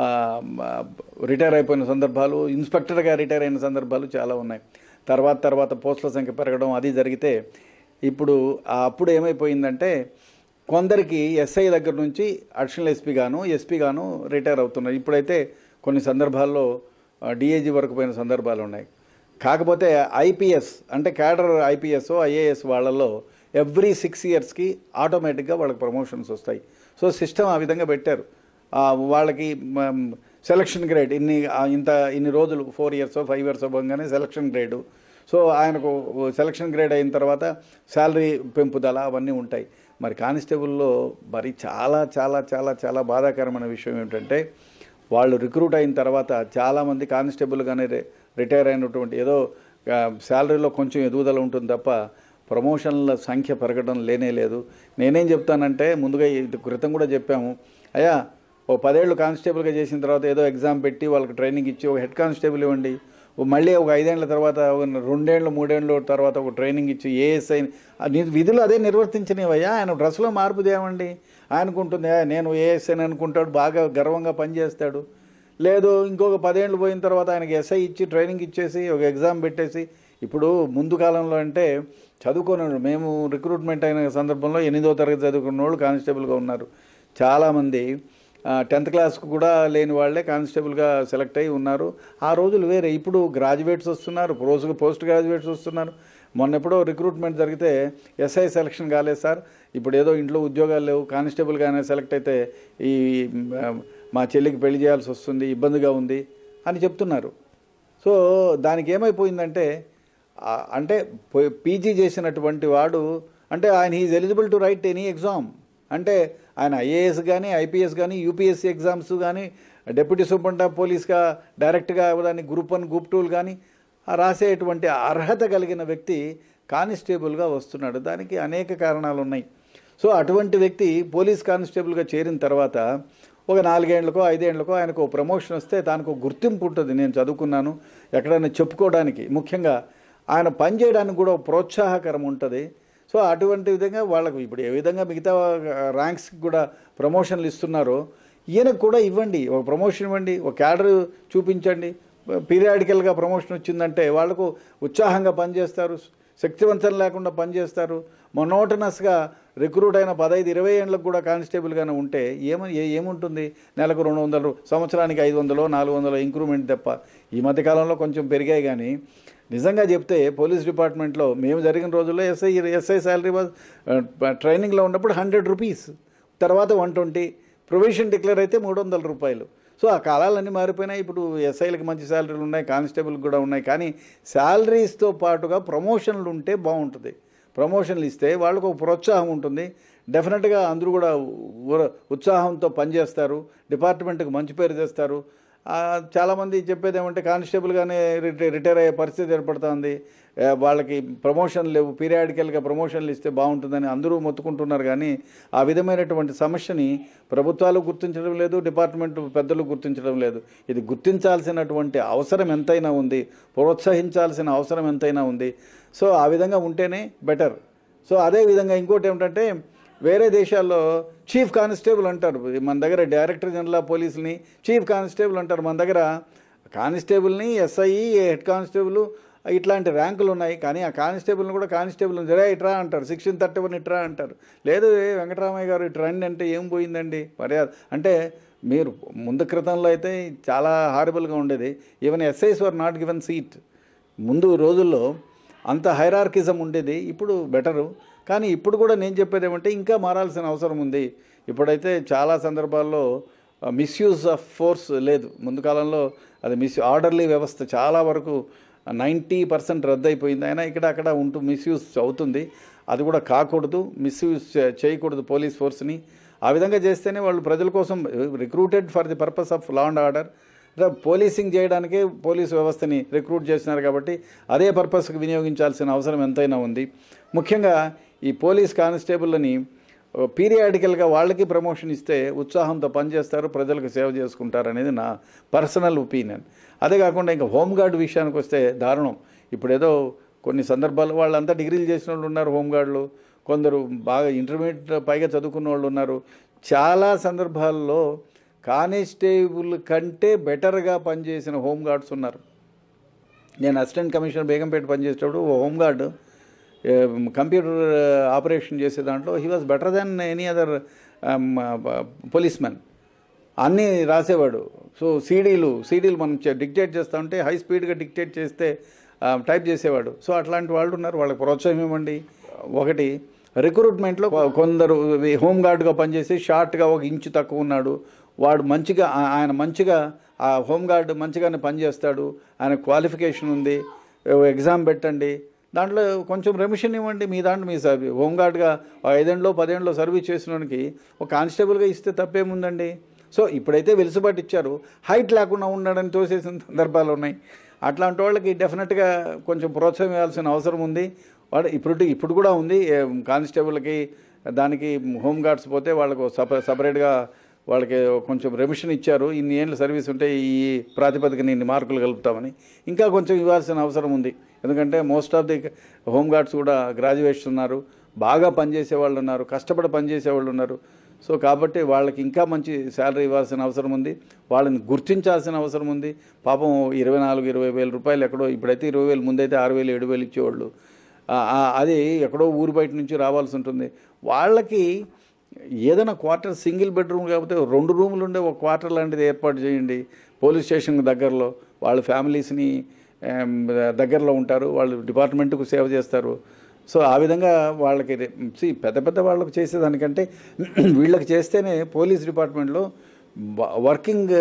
రిటైర్ అయిపోయిన సందర్భాలు ఇన్స్పెక్టర్గా రిటైర్ అయిన సందర్భాలు చాలా ఉన్నాయి తర్వాత తర్వాత పోస్టుల సంఖ్య పెరగడం అది జరిగితే ఇప్పుడు ఆ అప్పుడు ఏమైపోయిందంటే కొందరికి ఎస్ఐ దగ్గర నుంచి అడిషనల్ ఎస్పీ గాను ఎస్పీ గాను రిటైర్ అవుతున్నారు ఇప్పుడైతే కొన్ని సందర్భాల్లో డిఏజీ వరకు పోయిన సందర్భాలు ఉన్నాయి కాకపోతే ఐపీఎస్ అంటే క్యాడర్ ఐపీఎస్ ఐఏఎస్ వాళ్ళల్లో ఎవ్రీ సిక్స్ ఇయర్స్కి ఆటోమేటిక్గా వాళ్ళకి ప్రమోషన్స్ వస్తాయి సో సిస్టమ్ ఆ విధంగా పెట్టారు ఆ, వాళ్ళకి సెలక్షన్ గ్రేడ్ ఇన్ని ఆ, ఇంత ఇన్ని రోజులు ఫోర్ ఇయర్స్ ఫైవ్ ఇయర్స్ అవ్వగానే సెలక్షన్ గ్రేడు సో ఆయనకు సెలక్షన్ గ్రేడ్ అయిన తర్వాత శాలరీ పెంపుదల అవన్నీ ఉంటాయి మరి కానిస్టేబుల్లో మరి చాలా చాలా చాలా చాలా బాధాకరమైన విషయం ఏమిటంటే వాళ్ళు రిక్రూట్ అయిన తర్వాత చాలామంది కానిస్టేబుల్గానే రి- రిటైర్ అయినటువంటి ఏదో ఆ, శాలరీలో కొంచెం ఎదుగుదల ఉంటుంది తప్ప ప్రమోషన్ల సంఖ్య పెరగడం లేనే లేదు నేనేం చెప్తానంటే ముందుగా ఇది క్రితం కూడా చెప్పాము అయ్యా ఓ పదేళ్ళు కానిస్టేబుల్గా చేసిన తర్వాత ఏదో ఎగ్జామ్ పెట్టి వాళ్ళకి ట్రైనింగ్ ఇచ్చి ఒక హెడ్ కానిస్టేబుల్ ఇవ్వండి ఓ మళ్ళీ ఒక ఐదేళ్ల తర్వాత ఒక రెండేళ్ళు మూడేళ్ళు తర్వాత ఒక ట్రైనింగ్ ఇచ్చి ఏఎస్ఐ విధులు అదే నిర్వర్తించినవయ్యా ఆయన డ్రెస్లో మార్పు తేవండి ఆయనకుంటుంది "ఆ, నేను ఏఎస్ఐ అనుకుంటాడు బాగా గర్వంగా పనిచేస్తాడు లేదు ఇంకొక పదేళ్ళు పోయిన తర్వాత ఆయనకి ఎస్ఐ ఇచ్చి ట్రైనింగ్ ఇచ్చేసి ఒక ఎగ్జామ్ పెట్టేసి ఇప్పుడు ముందు కాలంలో అంటే చదువుకునే వాళ్ళు. మేము రిక్రూట్మెంట్ అయిన సందర్భంలో ఎనిమిదో తరగతి చదువుకున్న వాళ్ళు కానిస్టేబుల్గా ఉన్నారు చాలామంది టెన్త్ క్లాస్కు కూడా లేని వాళ్ళే కానిస్టేబుల్గా సెలెక్ట్ అయ్యి ఉన్నారు ఆ రోజులు వేరే ఇప్పుడు గ్రాడ్యుయేట్స్ వస్తున్నారు పోస్ట్ పోస్ట్ గ్రాడ్యుయేట్స్ వస్తున్నారు మొన్న ఎప్పుడో రిక్రూట్మెంట్ జరిగితే ఎస్ఐ సెలక్షన్ కాలేదు సార్ ఇప్పుడు ఏదో ఇంట్లో ఉద్యోగాలు లేవు కానిస్టేబుల్గానే సెలెక్ట్ అయితే ఈ ఆ, మా చెల్లికి పెళ్లి చేయాల్సి వస్తుంది ఇబ్బందిగా ఉంది అని చెప్తున్నారు సో దానికి ఏమైపోయిందంటే ఆ, అంటే పీజీ చేసినటువంటి వాడు అంటే ఆయన is eligible to write any exam అంటే ఆయన ఐఏఎస్ కానీ ఐపీఎస్ కానీ యూపీఎస్సీ ఎగ్జామ్స్ కానీ డెప్యూటీ సూపరింటెండెంట్ ఆఫ్ పోలీస్గా డైరెక్ట్గా అవ్వడానికి గ్రూప్ వన్ గ్రూప్ టూలు కానీ ఆ రాసేటువంటి అర్హత కలిగిన వ్యక్తి కానిస్టేబుల్గా వస్తున్నాడు దానికి అనేక కారణాలు ఉన్నాయి సో అటువంటి వ్యక్తి పోలీస్ కానిస్టేబుల్గా చేరిన తర్వాత ఒక నాలుగేళ్లకో ఐదేళ్లకో ఆయనకు ఒక ప్రమోషన్ వస్తే దానికి ఒక గుర్తింపు ఉంటుంది నేను చదువుకున్నాను ఎక్కడైనా చెప్పుకోవడానికి ముఖ్యంగా ఆయన పనిచేయడానికి కూడా ఒక ప్రోత్సాహకరం ఉంటుంది సో అటువంటి విధంగా వాళ్ళకు ఇప్పుడు ఏ విధంగా మిగతా ర్యాంక్స్కి కూడా ప్రమోషన్లు ఇస్తున్నారో ఈయనకు కూడా ఇవ్వండి ఒక ప్రమోషన్ ఇవ్వండి ఒక క్యాడర్ చూపించండి పీరియాడికల్గా ప్రమోషన్ వచ్చిందంటే వాళ్ళకు ఉత్సాహంగా పనిచేస్తారు శక్తివంతం లేకుండా పనిచేస్తారు మొనోటనస్గా రిక్రూట్ అయిన పదహైదు ఇరవై ఏళ్ళకు కూడా కానిస్టేబుల్గానే ఉంటే ఏమని ఏ- ఏముంటుంది నెలకు రెండు వందలు సంవత్సరానికి ఐదు వందలు నాలుగు వందలు ఇంక్రూమెంట్ తప్ప ఈ మధ్య కాలంలో కొంచెం పెరిగాయి కానీ నిజంగా చెప్తే పోలీస్ డిపార్ట్మెంట్లో మేము జరిగిన రోజుల్లో ఎస్ఐ ఎస్ఐ శాలరీ వాజ్ ట్రైనింగ్లో ఉన్నప్పుడు హండ్రెడ్ రూపీస్ తర్వాత వన్ ట్వంటీ ప్రొవిషన్ డిక్లేర్ అయితే మూడు వందల రూపాయలు సో ఆ కాలాలన్నీ మారిపోయినాయి ఇప్పుడు ఎస్ఐలకి మంచి శాలరీలు ఉన్నాయి కానిస్టేబుల్కి కూడా ఉన్నాయి కానీ శాలరీస్తో పాటుగా ప్రమోషన్లు ఉంటే బాగుంటుంది ప్రమోషన్లు ఇస్తే వాళ్ళకు ఒక ప్రోత్సాహం ఉంటుంది డెఫినెట్గా అందరూ కూడా ఉ- ఉత్సాహంతో పనిచేస్తారు డిపార్ట్మెంట్కి మంచి పేరు తెస్తారు ఆ, చాలామంది చెప్పేది ఏమంటే కానిస్టేబుల్గానే రిటైర్ రిటైర్ అయ్యే పరిస్థితి ఏర్పడుతుంది ఆ, వాళ్ళకి ప్రమోషన్ లేవు పీరియాడికల్గా ప్రమోషన్లు ఇస్తే బాగుంటుందని అందరూ మొత్తుకుంటున్నారు కానీ ఆ విధమైనటువంటి సమస్యని ప్రభుత్వాలు గుర్తించడం లేదు డిపార్ట్మెంట్ పెద్దలు గుర్తించడం లేదు ఇది గుర్తించాల్సినటువంటి అవసరం ఎంతైనా ఉంది ప్రోత్సహించాల్సిన అవసరం ఎంతైనా ఉంది సో ఆ విధంగా ఉంటేనే బెటర్ సో అదే విధంగా ఇంకోటి ఏమిటంటే వేరే దేశాల్లో చీఫ్ కానిస్టేబుల్ అంటారు మన దగ్గర డైరెక్టర్ జనరల్ ఆఫ్ పోలీసుని చీఫ్ కానిస్టేబుల్ అంటారు మన దగ్గర కానిస్టేబుల్ని ఎస్ఐ హెడ్ కానిస్టేబుల్ ఇట్లాంటి ర్యాంకులు ఉన్నాయి కానీ ఆ కానిస్టేబుల్ని కూడా కానిస్టేబుల్ జరే ఇట్రా అంటారు సిక్స్టీన్ థర్టీ వన్ ఇట్రా అంటారు లేదు ఏ వెంకటరామయ్య గారు ఇటు రండి అంటే ఏం పోయిందండి మర్యాద అంటే మీరు ముందు క్రితంలో అయితే చాలా హారబుల్గా ఉండేది even SIs were not given seat ముందు రోజుల్లో అంత హైరార్కిజం ఉండేది ఇప్పుడు బెటరు కానీ ఇప్పుడు కూడా నేను చెప్పేది ఏమంటే ఇంకా మారాల్సిన అవసరం ఉంది ఇప్పుడైతే చాలా సందర్భాల్లో మిస్యూజ్ ఆఫ్ ఫోర్స్ లేదు ముందు కాలంలో అది మిస్ ఆర్డర్లీ వ్యవస్థ చాలా వరకు నైంటీ పర్సెంట్ రద్దయిపోయింది అయినా ఇక్కడ అక్కడ ఉంటూ మిస్యూజ్ అవుతుంది అది కూడా కాకూడదు మిస్యూజ్ చే- చేయకూడదు పోలీస్ ఫోర్స్ని ఆ విధంగా చేస్తేనే వాళ్ళు ప్రజల కోసం recruited for the purpose of law and order policing చేయడానికే పోలీసు వ్యవస్థని రిక్రూట్ చేసినారు కాబట్టి అదే పర్పస్కి వినియోగించాల్సిన అవసరం ఎంతైనా ఉంది ముఖ్యంగా ఈ పోలీస్ కానిస్టేబుల్ని పీరియాడికల్గా వాళ్ళకి ప్రమోషన్ ఇస్తే ఉత్సాహంతో పనిచేస్తారు ప్రజలకు సేవ చేసుకుంటారు అనేది నా పర్సనల్ ఒపీనియన్ అదే కాకుండా ఇంకా హోంగార్డ్ విషయానికి వస్తే దారుణం ఇప్పుడు ఏదో కొన్ని సందర్భాల్లో వాళ్ళంతా డిగ్రీలు చేసిన వాళ్ళు ఉన్నారు హోంగార్డులు కొందరు బాగా ఇంటర్మీడియట్ పైగా చదువుకున్న వాళ్ళు ఉన్నారు చాలా సందర్భాల్లో కానిస్టేబుల్ కంటే బెటర్గా పనిచేసిన హోంగార్డ్స్ ఉన్నారు నేను అసిస్టెంట్ కమిషనర్ బేగంపేట పనిచేసేటప్పుడు ఓ హోంగార్డ్ కంప్యూటర్ ఆపరేషన్ చేసే దాంట్లో he was better than any other policeman అన్నీ రాసేవాడు సో సీడీలు సీడీలు మనం డిక్టేట్ చేస్తూ ఉంటే హై స్పీడ్గా డిక్టేట్ చేస్తే టైప్ చేసేవాడు సో అట్లాంటి వాళ్ళు ఉన్నారు వాళ్ళకి ప్రోత్సాహం ఇవ్వండి ఒకటి రిక్రూట్మెంట్లో కొ- కొందరు ఈ హోమ్ గార్డ్గా పనిచేసి షార్ట్గా ఒక ఇంచు తక్కువ ఉన్నాడు వాడు మంచిగా ఆ- ఆయన మంచిగా ఆ హోమ్ గార్డ్ మంచిగానే పనిచేస్తాడు ఆయన క్వాలిఫికేషన్ ఉంది ఎగ్జామ్ పెట్టండి దాంట్లో కొంచెం రెమిషన్ ఇవ్వండి మీ దాంట్లో మీ సర్వీ హోంగార్డ్గా ఐదేండ్లో పదేండ్లో సర్వీస్ చేసినోనికి ఒక కానిస్టేబుల్గా ఇస్తే తప్పేముందండి సో ఇప్పుడైతే వెలుసుబాటు ఇచ్చారు హైట్ లేకుండా ఉండడానికి తోసేసిన సందర్భాలు ఉన్నాయి అట్లాంటి వాళ్ళకి డెఫినెట్గా కొంచెం ప్రోత్సాహం ఇవ్వాల్సిన అవసరం ఉంది వాడు ఇప్పుడు ఇప్పుడు కూడా ఉంది ఏ, కానిస్టేబుల్కి దానికి హోమ్ గార్డ్స్ పోతే వాళ్ళకు సప సపరేట్గా వాళ్ళకి కొంచెం రెమిషన్ ఇచ్చారు ఇన్ని ఏళ్ళ సర్వీస్ ఉంటే ఈ ప్రాతిపదికన ఇన్ని మార్కులు కలుపుతామని ఇంకా కొంచెం ఇవ్వాల్సిన అవసరం ఉంది ఎందుకంటే most of the home guards కూడా గ్రాడ్యుయేట్స్ ఉన్నారు బాగా పనిచేసే వాళ్ళు ఉన్నారు కష్టపడి పనిచేసే వాళ్ళు ఉన్నారు సో కాబట్టి వాళ్ళకి ఇంకా మంచి శాలరీ ఇవ్వాల్సిన అవసరం ఉంది వాళ్ళని గుర్తించాల్సిన అవసరం ఉంది పాపం ఇరవై నాలుగు ఇరవై వేల రూపాయలు ఎక్కడో ఇప్పుడైతే ఇరవై వేలు ముందైతే ఆరు వేలు ఏడు వేలు ఇచ్చేవాళ్ళు ఆ, ఆ, అది ఎక్కడో ఊరు బయట నుంచి రావాల్సి ఉంటుంది వాళ్ళకి ఏదైనా క్వార్టర్ సింగిల్ బెడ్రూమ్ కాకపోతే రెండు రూములు ఉండే ఒక క్వార్టర్ లాంటిది ఏర్పాటు చేయండి పోలీస్ స్టేషన్ దగ్గరలో వాళ్ళ ఫ్యామిలీస్ని ఆమ్, దగ్గరలో ఉంటారు వాళ్ళు డిపార్ట్మెంట్కు సేవ చేస్తారు సో ఆ విధంగా వాళ్ళకి రే- see, పెద్ద పెద్ద వాళ్ళకు చేసేదానికంటే వీళ్ళకి చేస్తేనే పోలీస్ డిపార్ట్మెంట్లో వ- వర్కింగ్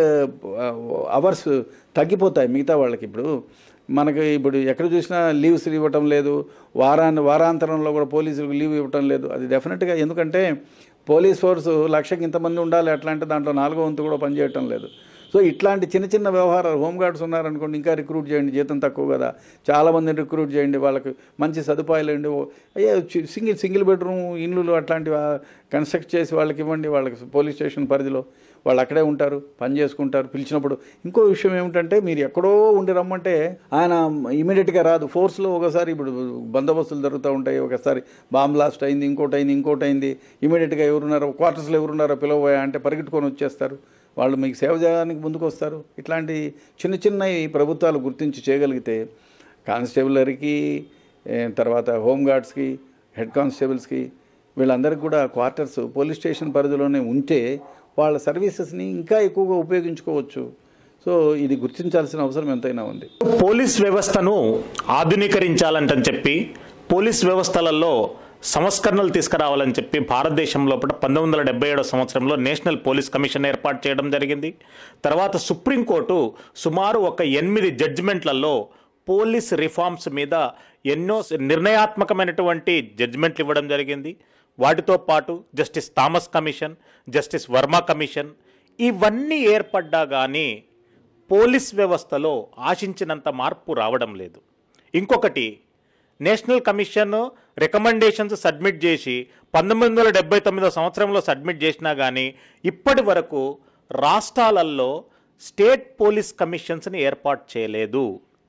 అవర్స్ తగ్గిపోతాయి మిగతా వాళ్ళకి ఇప్పుడు మనకి ఇప్పుడు ఎక్కడ చూసినా లీవ్స్ ఇవ్వటం లేదు వారాన్ని వారాంతరంలో కూడా పోలీసులకు లీవ్ ఇవ్వటం లేదు అది డెఫినెట్గా ఎందుకంటే పోలీస్ ఫోర్స్ లక్షకి ఇంతమంది ఉండాలి అట్లా అంటే దాంట్లో నాలుగో వంతు కూడా పనిచేయటం లేదు సో ఇట్లాంటి చిన్న చిన్న వ్యవహారాలు హోంగార్డ్స్ ఉన్నారనుకోండి ఇంకా రిక్రూట్ చేయండి జీతం తక్కువ కదా చాలామందిని రిక్రూట్ చేయండి వాళ్ళకి మంచి సదుపాయాలు అండి అయ్యే చి- సింగిల్ సింగిల్ బెడ్రూమ్ ఇండ్లు అట్లాంటివి కన్స్ట్రక్ట్ చేసి వాళ్ళకి ఇవ్వండి వాళ్ళకి పోలీస్ స్టేషన్ పరిధిలో వాళ్ళు అక్కడే ఉంటారు పని చేసుకుంటారు పిలిచినప్పుడు ఇంకో విషయం ఏమిటంటే మీరు ఎక్కడో ఉండి రమ్మంటే ఆయన ఇమీడియట్గా రాదు ఫోర్స్లో ఒకసారి ఇప్పుడు బందోబస్తులు జరుగుతూ ఉంటాయి ఒకసారి బాంబ్ బ్లాస్ట్ అయింది ఇంకోటి అయింది ఇంకోటి అయింది ఇమీడియట్గా ఎవరున్నారో క్వార్టర్స్లో ఎవరున్నారో పిలవబోయా అంటే పరిగెట్టుకొని వచ్చేస్తారు వాళ్ళు మీకు సేవ చేయడానికి ముందుకు వస్తారు ఇట్లాంటి చిన్న చిన్న ఈ ప్రభుత్వాలు గుర్తించి చేయగలిగితే కానిస్టేబులరీకి ఏ, తర్వాత హోంగార్డ్స్కి హెడ్ కానిస్టేబుల్స్కి వీళ్ళందరికీ కూడా క్వార్టర్స్ పోలీస్ స్టేషన్ పరిధిలోనే ఉంటే వాళ్ళ సర్వీసెస్ని ఇంకా ఎక్కువగా ఉపయోగించుకోవచ్చు సో ఇది గుర్తించాల్సిన అవసరం ఎంతైనా ఉంది పోలీస్ వ్యవస్థను ఆధునీకరించాలంటని చెప్పి పోలీస్ వ్యవస్థలలో సంస్కరణలు తీసుకురావాలని చెప్పి భారతదేశం లోపల పంతొమ్మిది వందల డెబ్బై ఏడో సంవత్సరంలో నేషనల్ పోలీస్ కమిషన్ ఏర్పాటు చేయడం జరిగింది తర్వాత సుప్రీంకోర్టు సుమారు ఒక ఎనిమిది జడ్జిమెంట్లలో పోలీస్ రిఫార్మ్స్ మీద ఎన్నో నిర్ణయాత్మకమైనటువంటి జడ్జిమెంట్లు ఇవ్వడం జరిగింది వాటితో పాటు justice Thomas commission justice Verma commission ఇవన్నీ ఏర్పడ్డా కానీ పోలీస్ వ్యవస్థలో ఆశించినంత మార్పు రావడం లేదు ఇంకొకటి నేషనల్ కమిషన్ రికమెండేషన్స్ సబ్మిట్ చేసి పంతొమ్మిది వందల డెబ్బై తొమ్మిదో సంవత్సరంలో సబ్మిట్ చేసినా కానీ ఇప్పటి వరకు రాష్ట్రాలలో స్టేట్ పోలీస్ కమిషన్స్ని ఏర్పాటు చేయలేదు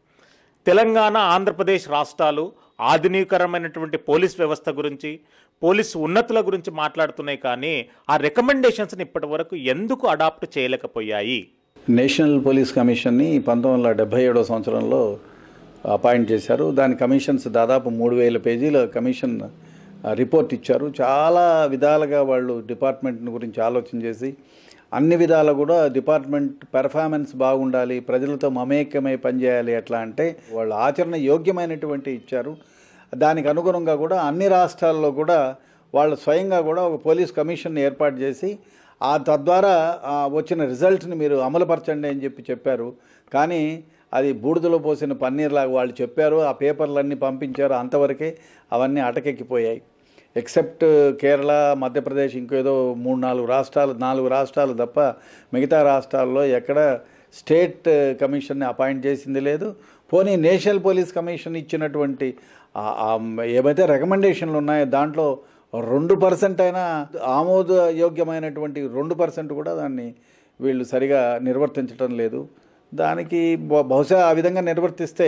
తెలంగాణ ఆంధ్రప్రదేశ్ రాష్ట్రాలు ఆధునీకరమైనటువంటి పోలీస్ వ్యవస్థ గురించి పోలీస్ ఉన్నతుల గురించి మాట్లాడుతున్నాయి కానీ ఆ రికమెండేషన్స్ని ఇప్పటి వరకు ఎందుకు అడాప్ట్ చేయలేకపోయాయి నేషనల్ పోలీస్ కమిషన్ని పంతొమ్మిది వందల డెబ్బై ఏడో సంవత్సరంలో అపాయింట్ చేశారు దాని కమిషన్స్ దాదాపు మూడు వేల పేజీల కమిషన్ ఆ, రిపోర్ట్ ఇచ్చారు చాలా విధాలుగా వాళ్ళు డిపార్ట్మెంట్ గురించి ఆలోచన చేసి అన్ని విధాలు కూడా డిపార్ట్మెంట్ పెర్ఫార్మెన్స్ బాగుండాలి ప్రజలతో మమేకమై పనిచేయాలి ఎట్లా అంటే వాళ్ళు ఆచరణ యోగ్యమైనటువంటి ఇచ్చారు దానికి అనుగుణంగా కూడా అన్ని రాష్ట్రాల్లో కూడా వాళ్ళు స్వయంగా కూడా ఒక పోలీస్ కమిషన్ ఏర్పాటు చేసి ఆ తద్వారా ఆ వచ్చిన రిజల్ట్ని మీరు అమలుపరచండి అని చెప్పి చెప్పారు కానీ అది బూడిదలో పోసిన పన్నీర్లాగా వాళ్ళు చెప్పారు ఆ పేపర్లన్నీ పంపించారు అంతవరకే అవన్నీ అటకెక్కిపోయాయి ఎక్సెప్ట్ కేరళ మధ్యప్రదేశ్ ఇంకేదో మూడు నాలుగు రాష్ట్రాలు నాలుగు రాష్ట్రాలు తప్ప మిగతా రాష్ట్రాల్లో ఎక్కడ స్టేట్ కమిషన్ని అపాయింట్ చేసింది లేదు పోనీ నేషనల్ పోలీస్ కమిషన్ ఇచ్చినటువంటి ఆ- ఆ ఏవైతే రికమెండేషన్లు ఉన్నాయో దాంట్లో రెండు పర్సెంట్ అయినా ఆమోదయోగ్యమైనటువంటి రెండు పర్సెంట్ కూడా దాన్ని వీళ్ళు సరిగా నిర్వర్తించడం లేదు దానికి బహు- బహుశా ఆ విధంగా నిర్వర్తిస్తే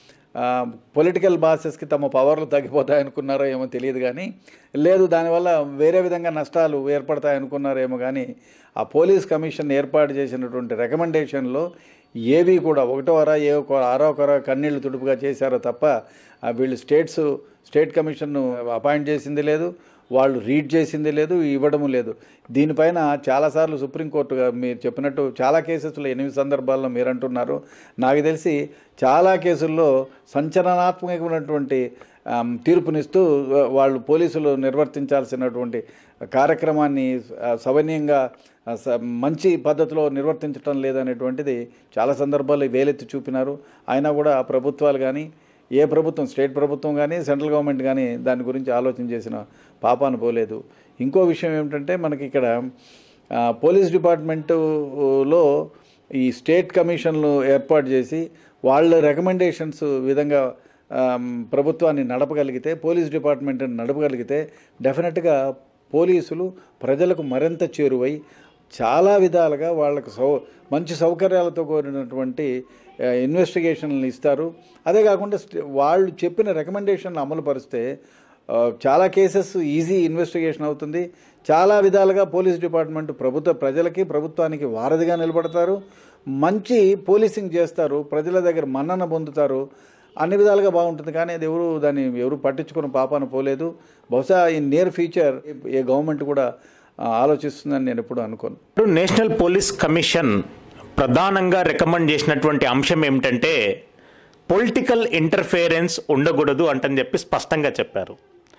పొలిటికల్ బాసెస్కి తమ పవర్లు తగ్గిపోతాయనుకున్నారో ఏమో తెలియదు కానీ లేదు దానివల్ల వేరే విధంగా నష్టాలు ఏర్పడతాయనుకున్నారేమో కానీ ఆ పోలీస్ కమిషన్ ఏర్పాటు చేసినటువంటి రికమెండేషన్లో ఏవి కూడా ఒకటో అరా ఏ ఒక ఆరో ఒకర కన్నీళ్లు తుడుపుగా చేశారో తప్ప ఆ వీళ్ళు స్టేట్స్ స్టేట్ కమిషన్ను అపాయింట్ చేసింది లేదు వాళ్ళు రీడ్ చేసింది లేదు ఇవ్వడము లేదు దీనిపైన చాలాసార్లు సుప్రీంకోర్టుగా మీరు చెప్పినట్టు చాలా కేసెస్లో ఎనిమిది సందర్భాల్లో మీరు అంటున్నారు నాకు తెలిసి చాలా కేసుల్లో సంచలనాత్మకమైనటువంటి ఆమ్, తీర్పునిస్తూ ఆ, వాళ్ళు పోలీసులు నిర్వర్తించాల్సినటువంటి కార్యక్రమాన్ని ఆ, సవనీయంగా ఆ, స- మంచి పద్ధతిలో నిర్వర్తించడం లేదనేటువంటిది చాలా సందర్భాల్లో వేలెత్తి చూపినారు అయినా కూడా ఆ ప్రభుత్వాలు కానీ ఏ ప్రభుత్వం స్టేట్ ప్రభుత్వం కానీ సెంట్రల్ గవర్నమెంట్ కానీ దాని గురించి ఆలోచన చేసిన పాపాను పోలేదు ఇంకో విషయం ఏమిటంటే మనకి ఇక్కడ ఆ, పోలీస్ డిపార్ట్మెంటులో ఈ స్టేట్ కమిషన్లు ఏర్పాటు చేసి వాళ్ళ రికమెండేషన్స్ విధంగా ఆమ్, ప్రభుత్వాన్ని నడపగలిగితే పోలీస్ డిపార్ట్మెంట్ని నడపగలిగితే డెఫినెట్గా పోలీసులు ప్రజలకు మరింత చేరువై చాలా విధాలుగా వాళ్ళకు సౌ మంచి సౌకర్యాలతో కూడినటువంటి ఆ, ఇన్వెస్టిగేషన్లు ఇస్తారు అదే కాకుండా స్ట- వాళ్ళు చెప్పిన రికమెండేషన్లు అమలు పరిస్తే ఆ, చాలా కేసెస్ ఈజీ ఇన్వెస్టిగేషన్ అవుతుంది చాలా విధాలుగా పోలీస్ డిపార్ట్మెంట్ ప్రభుత్వ ప్రజలకి ప్రభుత్వానికి వారధిగా నిలబడతారు మంచి పోలీసింగ్ చేస్తారు ప్రజల దగ్గర మన్నన పొందుతారు అన్ని విధాలుగా బాగుంటుంది కానీ అది ఎవరు దాన్ని ఎవరు పట్టించుకుని పాపాన పోలేదు బహుశా ఈ నియర్ ఫ్యూచర్ ఏ గవర్నమెంట్ కూడా ఆ, ఆలోచిస్తుందని నేను ఎప్పుడు అనుకోను ఇప్పుడు నేషనల్ పోలీస్ కమిషన్ ప్రధానంగా రికమెండ్ చేసినటువంటి అంశం ఏమిటంటే పొలిటికల్ ఇంటర్ఫేరెన్స్ ఉండకూడదు అంటని చెప్పి స్పష్టంగా చెప్పారు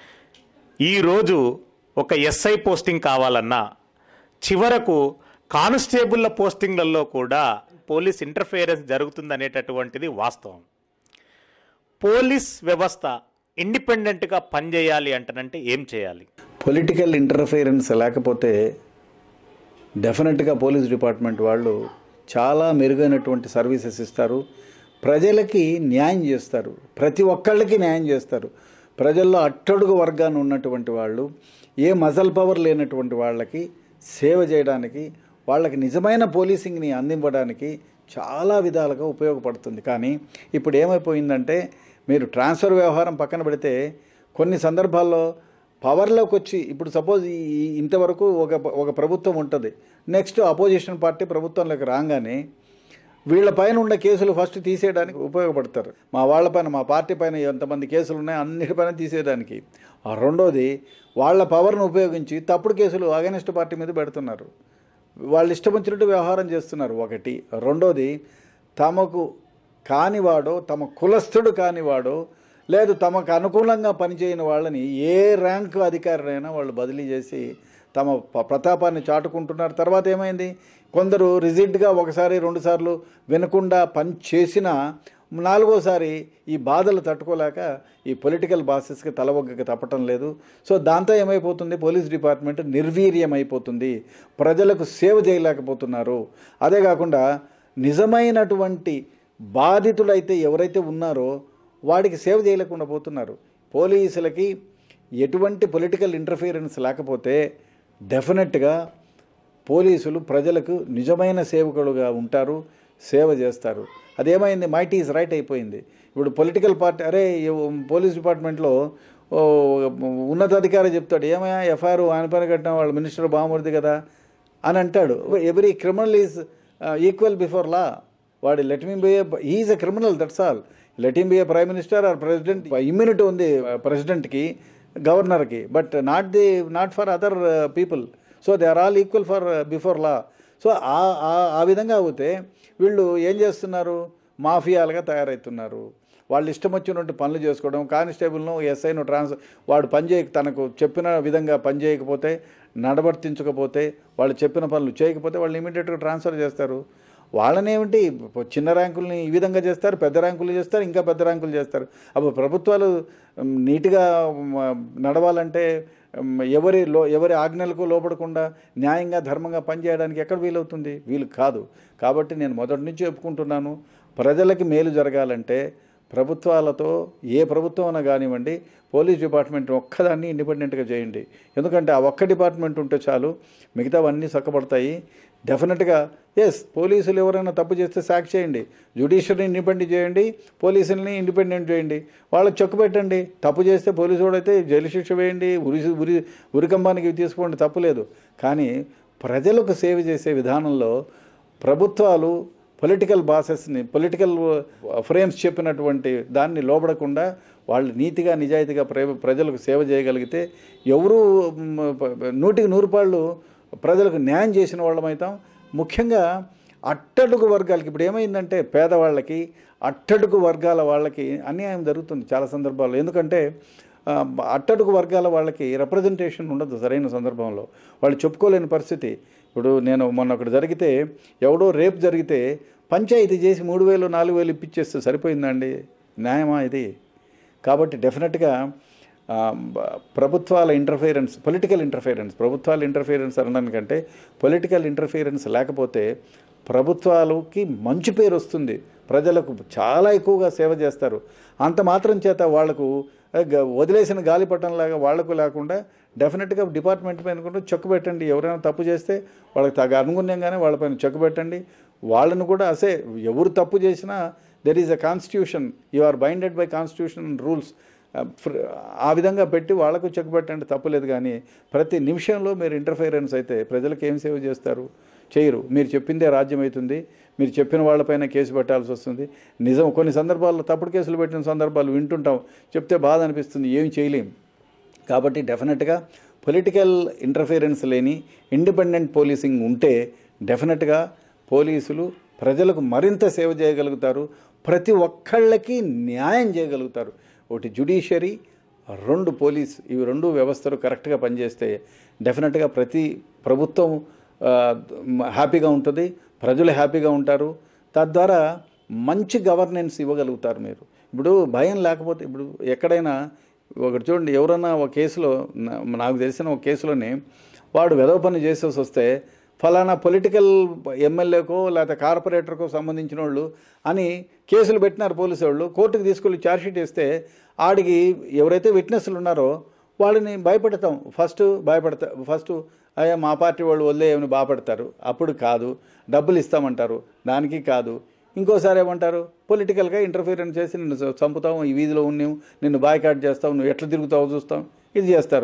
ఈరోజు ఒక ఎస్ఐ పోస్టింగ్ కావాలన్నా చివరకు కానిస్టేబుల్ల పోస్టింగ్లలో కూడా పోలీస్ ఇంటర్ఫేరెన్స్ జరుగుతుందనేటటువంటిది వాస్తవం పోలీస్ వ్యవస్థ ఇండిపెండెంట్గా పనిచేయాలి అంటనంటే ఏం చేయాలి పొలిటికల్ ఇంటర్ఫిరెన్స్ లేకపోతే డెఫినెట్గా పోలీస్ డిపార్ట్మెంట్ వాళ్ళు చాలా మెరుగైనటువంటి సర్వీసెస్ ఇస్తారు ప్రజలకి న్యాయం చేస్తారు ప్రతి ఒక్కళ్ళకి న్యాయం చేస్తారు ప్రజల్లో అట్టడుగు వర్గాన్ని ఉన్నటువంటి వాళ్ళు ఏ మజల్ పవర్ లేనటువంటి వాళ్ళకి సేవ చేయడానికి వాళ్ళకి నిజమైన పోలీసింగ్ని అందివ్వడానికి చాలా విధాలుగా ఉపయోగపడుతుంది కానీ ఇప్పుడు ఏమైపోయిందంటే మీరు ట్రాన్స్ఫర్ వ్యవహారం పక్కన పెడితే కొన్ని సందర్భాల్లో పవర్లోకి వచ్చి ఇప్పుడు సపోజ్ ఈ ఈ- ఇంతవరకు ఒక ఒక ప్రభుత్వం ఉంటుంది నెక్స్ట్ అపోజిషన్ పార్టీ ప్రభుత్వంలోకి రాగానే వీళ్ళ పైన ఉన్న కేసులు ఫస్ట్ తీసేయడానికి ఉపయోగపడతారు మా వాళ్ళ పైన మా పార్టీ పైన ఎంతమంది కేసులు ఉన్నాయో అన్నిటిపైన తీసేయడానికి ఆ రెండోది వాళ్ళ పవర్ను ఉపయోగించి తప్పుడు కేసులు అగనిస్ట్ పార్టీ మీద పెడుతున్నారు వాళ్ళు ఇష్టం వచ్చినట్టు వ్యవహారం చేస్తున్నారు ఒకటి రెండోది తమకు కానివాడో తమ కులస్థుడు కానివాడో లేదు తమకు అనుకూలంగా పనిచేయని వాళ్ళని ఏ ర్యాంకు అధికారులైనా వాళ్ళు బదిలీ చేసి తమ ప- ప్రతాపాన్ని చాటుకుంటున్నారు తర్వాత ఏమైంది కొందరు రిజిడ్గా ఒకసారి రెండుసార్లు వినకుండా పని చేసినా నాలుగోసారి ఈ బాధలు తట్టుకోలేక ఈ పొలిటికల్ బాసెస్కి తలవొగ్గక తప్పటం లేదు సో దాంతో ఏమైపోతుంది పోలీస్ డిపార్ట్మెంట్ నిర్వీర్యం అయిపోతుంది ప్రజలకు సేవ చేయలేకపోతున్నారు అదే కాకుండా నిజమైనటువంటి బాధితులైతే ఎవరైతే ఉన్నారో వాడికి సేవ చేయలేకుండా పోతున్నారు పోలీసులకి ఎటువంటి పొలిటికల్ ఇంటర్ఫీరెన్స్ లేకపోతే డెఫినెట్గా పోలీసులు ప్రజలకు నిజమైన సేవకులుగా ఉంటారు సేవ చేస్తారు అదేమైంది మైట్ ఈజ్ రైట్ అయిపోయింది ఇప్పుడు పొలిటికల్ పార్టీ అరే ఈ పోలీస్ డిపార్ట్మెంట్లో ఓ, ఉన్నతాధికారి చెప్తాడు ఏమయ్యా ఎఫ్ఐఆర్ ఆయన పైన కట్టిన వాళ్ళు మినిస్టర్ బామూర్ది కదా అని అంటాడు every criminal is equal before law వాడు let me be is a criminal that's all let him be a prime minister or president immunity ఉంది ప్రెసిడెంట్కి గవర్నర్కి but not the not for other people so they are all equal for before law so ah ah- ఆ విధంగా అవుతే వీళ్ళు ఏం చేస్తున్నారు మాఫియాలుగా తయారవుతున్నారు వాళ్ళు ఇష్టం వచ్చినట్టు పనులు చేసుకోవడం కానిస్టేబుల్ను ఎస్ఐను ట్రాన్స్ వాడు పని చేయ తనకు చెప్పిన విధంగా పని చేయకపోతే నడవర్తించకపోతే వాళ్ళు చెప్పిన పనులు చేయకపోతే వాళ్ళు ఇమీడియట్గా ట్రాన్స్ఫర్ చేస్తారు వాళ్ళనేమిటి చిన్న ర్యాంకుల్ని ఈ విధంగా చేస్తారు పెద్ద ర్యాంకులు చేస్తారు ఇంకా పెద్ద ర్యాంకులు చేస్తారు అప్పుడు ప్రభుత్వాలు మ్, నీట్గా మ్, నడవాలంటే మ్, ఎవరి లో ఎవరి ఆజ్ఞలకు లోపడకుండా న్యాయంగా ధర్మంగా పనిచేయడానికి ఎక్కడ వీలవుతుంది వీలు కాదు కాబట్టి నేను మొదటి నుంచి చెప్పుకుంటున్నాను ప్రజలకి మేలు జరగాలంటే ప్రభుత్వాలతో ఏ ప్రభుత్వం అయినా కానివ్వండి పోలీస్ డిపార్ట్మెంట్ ఒక్కదాన్ని ఇండిపెండెంట్గా చేయండి ఎందుకంటే ఆ ఒక్క డిపార్ట్మెంట్ ఉంటే చాలు మిగతావన్నీ చక్కబడతాయి డెఫినెట్గా ఎస్ పోలీసులు ఎవరైనా తప్పు చేస్తే సాక్ చేయండి జ్యుడిషియరీని ఇండిపెండెంట్ చేయండి పోలీసుల్ని ఇండిపెండెంట్ చేయండి వాళ్ళకి చెక్కు పెట్టండి తప్పు చేస్తే పోలీసు వాడైతే జైలు శిక్ష వేయండి ఉరి ఉరి ఉరికంబానికి తీసుకోండి తప్పులేదు కానీ ప్రజలకు సేవ చేసే విధానంలో ప్రభుత్వాలు పొలిటికల్ బాసెస్ని పొలిటికల్ ఫ్రేమ్స్ చెప్పినటువంటి దాన్ని లోబడకుండా వాళ్ళు నీతిగా నిజాయితీగా ప్ర ప్రజలకు సేవ చేయగలిగితే ఎవరు మ్, ప- నూటికి నూరు పాళ్ళు ప్రజలకు న్యాయం చేసిన వాళ్ళమైతాం ముఖ్యంగా అట్టడుగు వర్గాలకి ఇప్పుడు ఏమైందంటే పేదవాళ్ళకి అట్టడుగు వర్గాల వాళ్ళకి అన్యాయం జరుగుతుంది చాలా సందర్భాల్లో ఎందుకంటే ఆ, అట్టడుగు వర్గాల వాళ్ళకి రిప్రజెంటేషన్ ఉండదు సరైన సందర్భంలో వాళ్ళు చెప్పుకోలేని పరిస్థితి ఇప్పుడు నేను మొన్న ఒకటి జరిగితే ఎవడో రేపు జరిగితే పంచాయతీ చేసి మూడు వేలు నాలుగు వేలు ఇప్పించేస్తే సరిపోయిందండి న్యాయమా ఇది కాబట్టి డెఫినెట్గా ఆ, బ- ప్రభుత్వాల ఇంటర్ఫీరెన్స్ పొలిటికల్ ఇంటర్ఫీరెన్స్ ప్రభుత్వాల ఇంటర్ఫీరెన్స్ అనడానికంటే పొలిటికల్ ఇంటర్ఫీరెన్స్ లేకపోతే ప్రభుత్వాలకి మంచి పేరు వస్తుంది ప్రజలకు చాలా ఎక్కువగా సేవ చేస్తారు అంత మాత్రం చేత వాళ్లకు ఆ, గ- వదిలేసిన గాలిపటంలాగా వాళ్లకు లేకుండా డెఫినెట్గా డిపార్ట్మెంట్ పైన కూడా చెక్కు పెట్టండి ఎవరైనా తప్పు చేస్తే వాళ్ళకి తగ్గ అనుగుణ్యంగానే వాళ్ళపైన చెక్కు పెట్టండి వాళ్ళను కూడా అసే ఎవరు తప్పు చేసినా there is a constitution you are binded by constitution and rules ఆ విధంగా పెట్టి వాళ్ళకు చెక్ పెట్టండి తప్పులేదు కానీ ప్రతి నిమిషంలో మీరు ఇంటర్ఫైరెన్స్ అయితే ప్రజలకు ఏం సేవ చేస్తారు చేయరు మీరు చెప్పిందే రాజ్యం అవుతుంది మీరు చెప్పిన వాళ్ళపైన కేసు పెట్టాల్సి వస్తుంది నిజం కొన్ని సందర్భాల్లో తప్పుడు కేసులు పెట్టిన సందర్భాలు వింటుంటాం చెప్తే బాధ అనిపిస్తుంది ఏం చేయలేం కాబట్టి డెఫినెట్గా పొలిటికల్ ఇంటర్ఫీరెన్స్ లేని ఇండిపెండెంట్ పోలీసింగ్ ఉంటే డెఫినెట్గా పోలీసులు ప్రజలకు మరింత సేవ చేయగలుగుతారు ప్రతి ఒక్కళ్ళకి న్యాయం చేయగలుగుతారు ఒకటి జుడిషియరీ రెండు పోలీస్ ఇవి రెండు వ్యవస్థలు కరెక్ట్గా పనిచేస్తే డెఫినెట్గా ప్రతి ప్రభుత్వం ఆ, హ్యాపీగా ఉంటుంది ప్రజలు హ్యాపీగా ఉంటారు తద్వారా మంచి గవర్నెన్స్ ఇవ్వగలుగుతారు మీరు ఇప్పుడు భయం లేకపోతే ఇప్పుడు ఎక్కడైనా ఒకటి చూడండి ఎవరన్నా ఒక కేసులో నా- నాకు తెలిసిన ఒక కేసులోనే వాడు వెధవ పని చేసేసి వస్తే ఫలానా పొలిటికల్ ఎమ్మెల్యేకో లేకపోతే కార్పొరేటర్కో సంబంధించిన వాళ్ళు అని కేసులు పెట్టినారు పోలీసు వాళ్ళు కోర్టుకు తీసుకెళ్ళి ఛార్జ్షీట్ వేస్తే ఆడికి ఎవరైతే విట్నెస్లు ఉన్నారో వాళ్ళని భయపెడతాం ఫస్ట్ భయపడతా ఫస్ట్ అయ్యా మా పార్టీ వాళ్ళు వదిలేయమని బాపడతారు అప్పుడు కాదు డబ్బులు ఇస్తామంటారు దానికి కాదు ఇంకోసారి ఏమంటారు పొలిటికల్గా ఇంటర్ఫీరెన్స్ చేసి నిన్ను చ- చంపుతాం ఈ వీధిలో ఉన్నావు నిన్ను బాయ్కాట్ చేస్తావు నువ్వు ఎట్లా తిరుగుతావో చూస్తాం ఇది చేస్తారు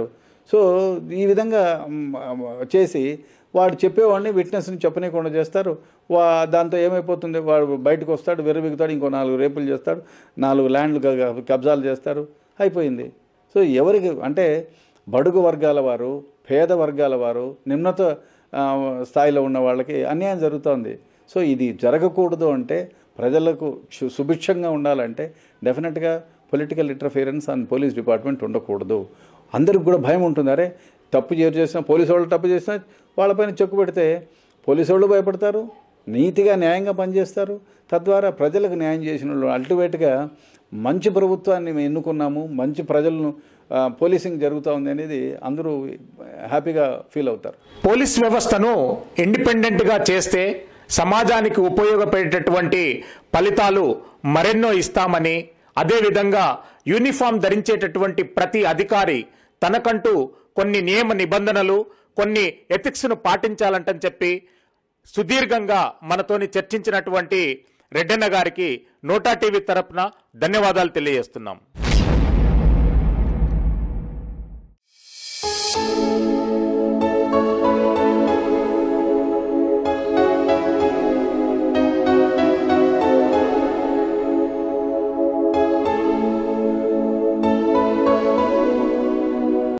సో ఈ విధంగా మ్, చేసి వాడు చెప్పేవాడిని విట్నెస్ని చెప్పనీయకుండా చేస్తారు వా దాంతో ఏమైపోతుంది వాడు బయటకు వస్తాడు విర్రబిగుతాడు ఇంకో నాలుగు రేపులు చేస్తాడు నాలుగు ల్యాండ్లు క- కబ్జాలు చేస్తారు అయిపోయింది సో ఎవరికి అంటే బడుగు వర్గాల వారు పేద వర్గాల వారు నిమ్నత ఆ, స్థాయిలో ఉన్న వాళ్ళకి అన్యాయం జరుగుతోంది సో ఇది జరగకూడదు అంటే ప్రజలకు సు- సుభిక్షంగా ఉండాలంటే డెఫినెట్గా political interference and police department ఉండకూడదు అందరికి కూడా భయం ఉంటుంది అరే తప్పు ఎవరు చేసినా పోలీసు వాళ్ళు తప్పు చేసినా వాళ్ళపైన చెక్కు పెడితే పోలీసు వాళ్ళు భయపడతారు నీతిగా న్యాయంగా పనిచేస్తారు తద్వారా ప్రజలకు న్యాయం చేసిన వాళ్ళు అల్టిమేట్గా మంచి ప్రభుత్వాన్ని మేము ఎన్నుకున్నాము మంచి ప్రజలను ఆ, పోలీసింగ్ జరుగుతూ ఉంది అనేది అందరూ హ్యాపీగా ఫీల్ అవుతారు పోలీస్ వ్యవస్థను ఇండిపెండెంట్ గా చేస్తే సమాజానికి ఉపయోగపడేటటువంటి ఫలితాలు మరెన్నో ఇస్తామని అదేవిధంగా యూనిఫామ్ ధరించేటటువంటి ప్రతి అధికారి తనకంటూ కొన్ని నియమ నిబంధనలు కొన్ని ఎథిక్స్ను పాటించాలంటని చెప్పి సుదీర్ఘంగా మనతోని చర్చించినటువంటి రెడ్డన్న గారికి నోటా టీవీ తరపున ధన్యవాదాలు తెలియజేస్తున్నాం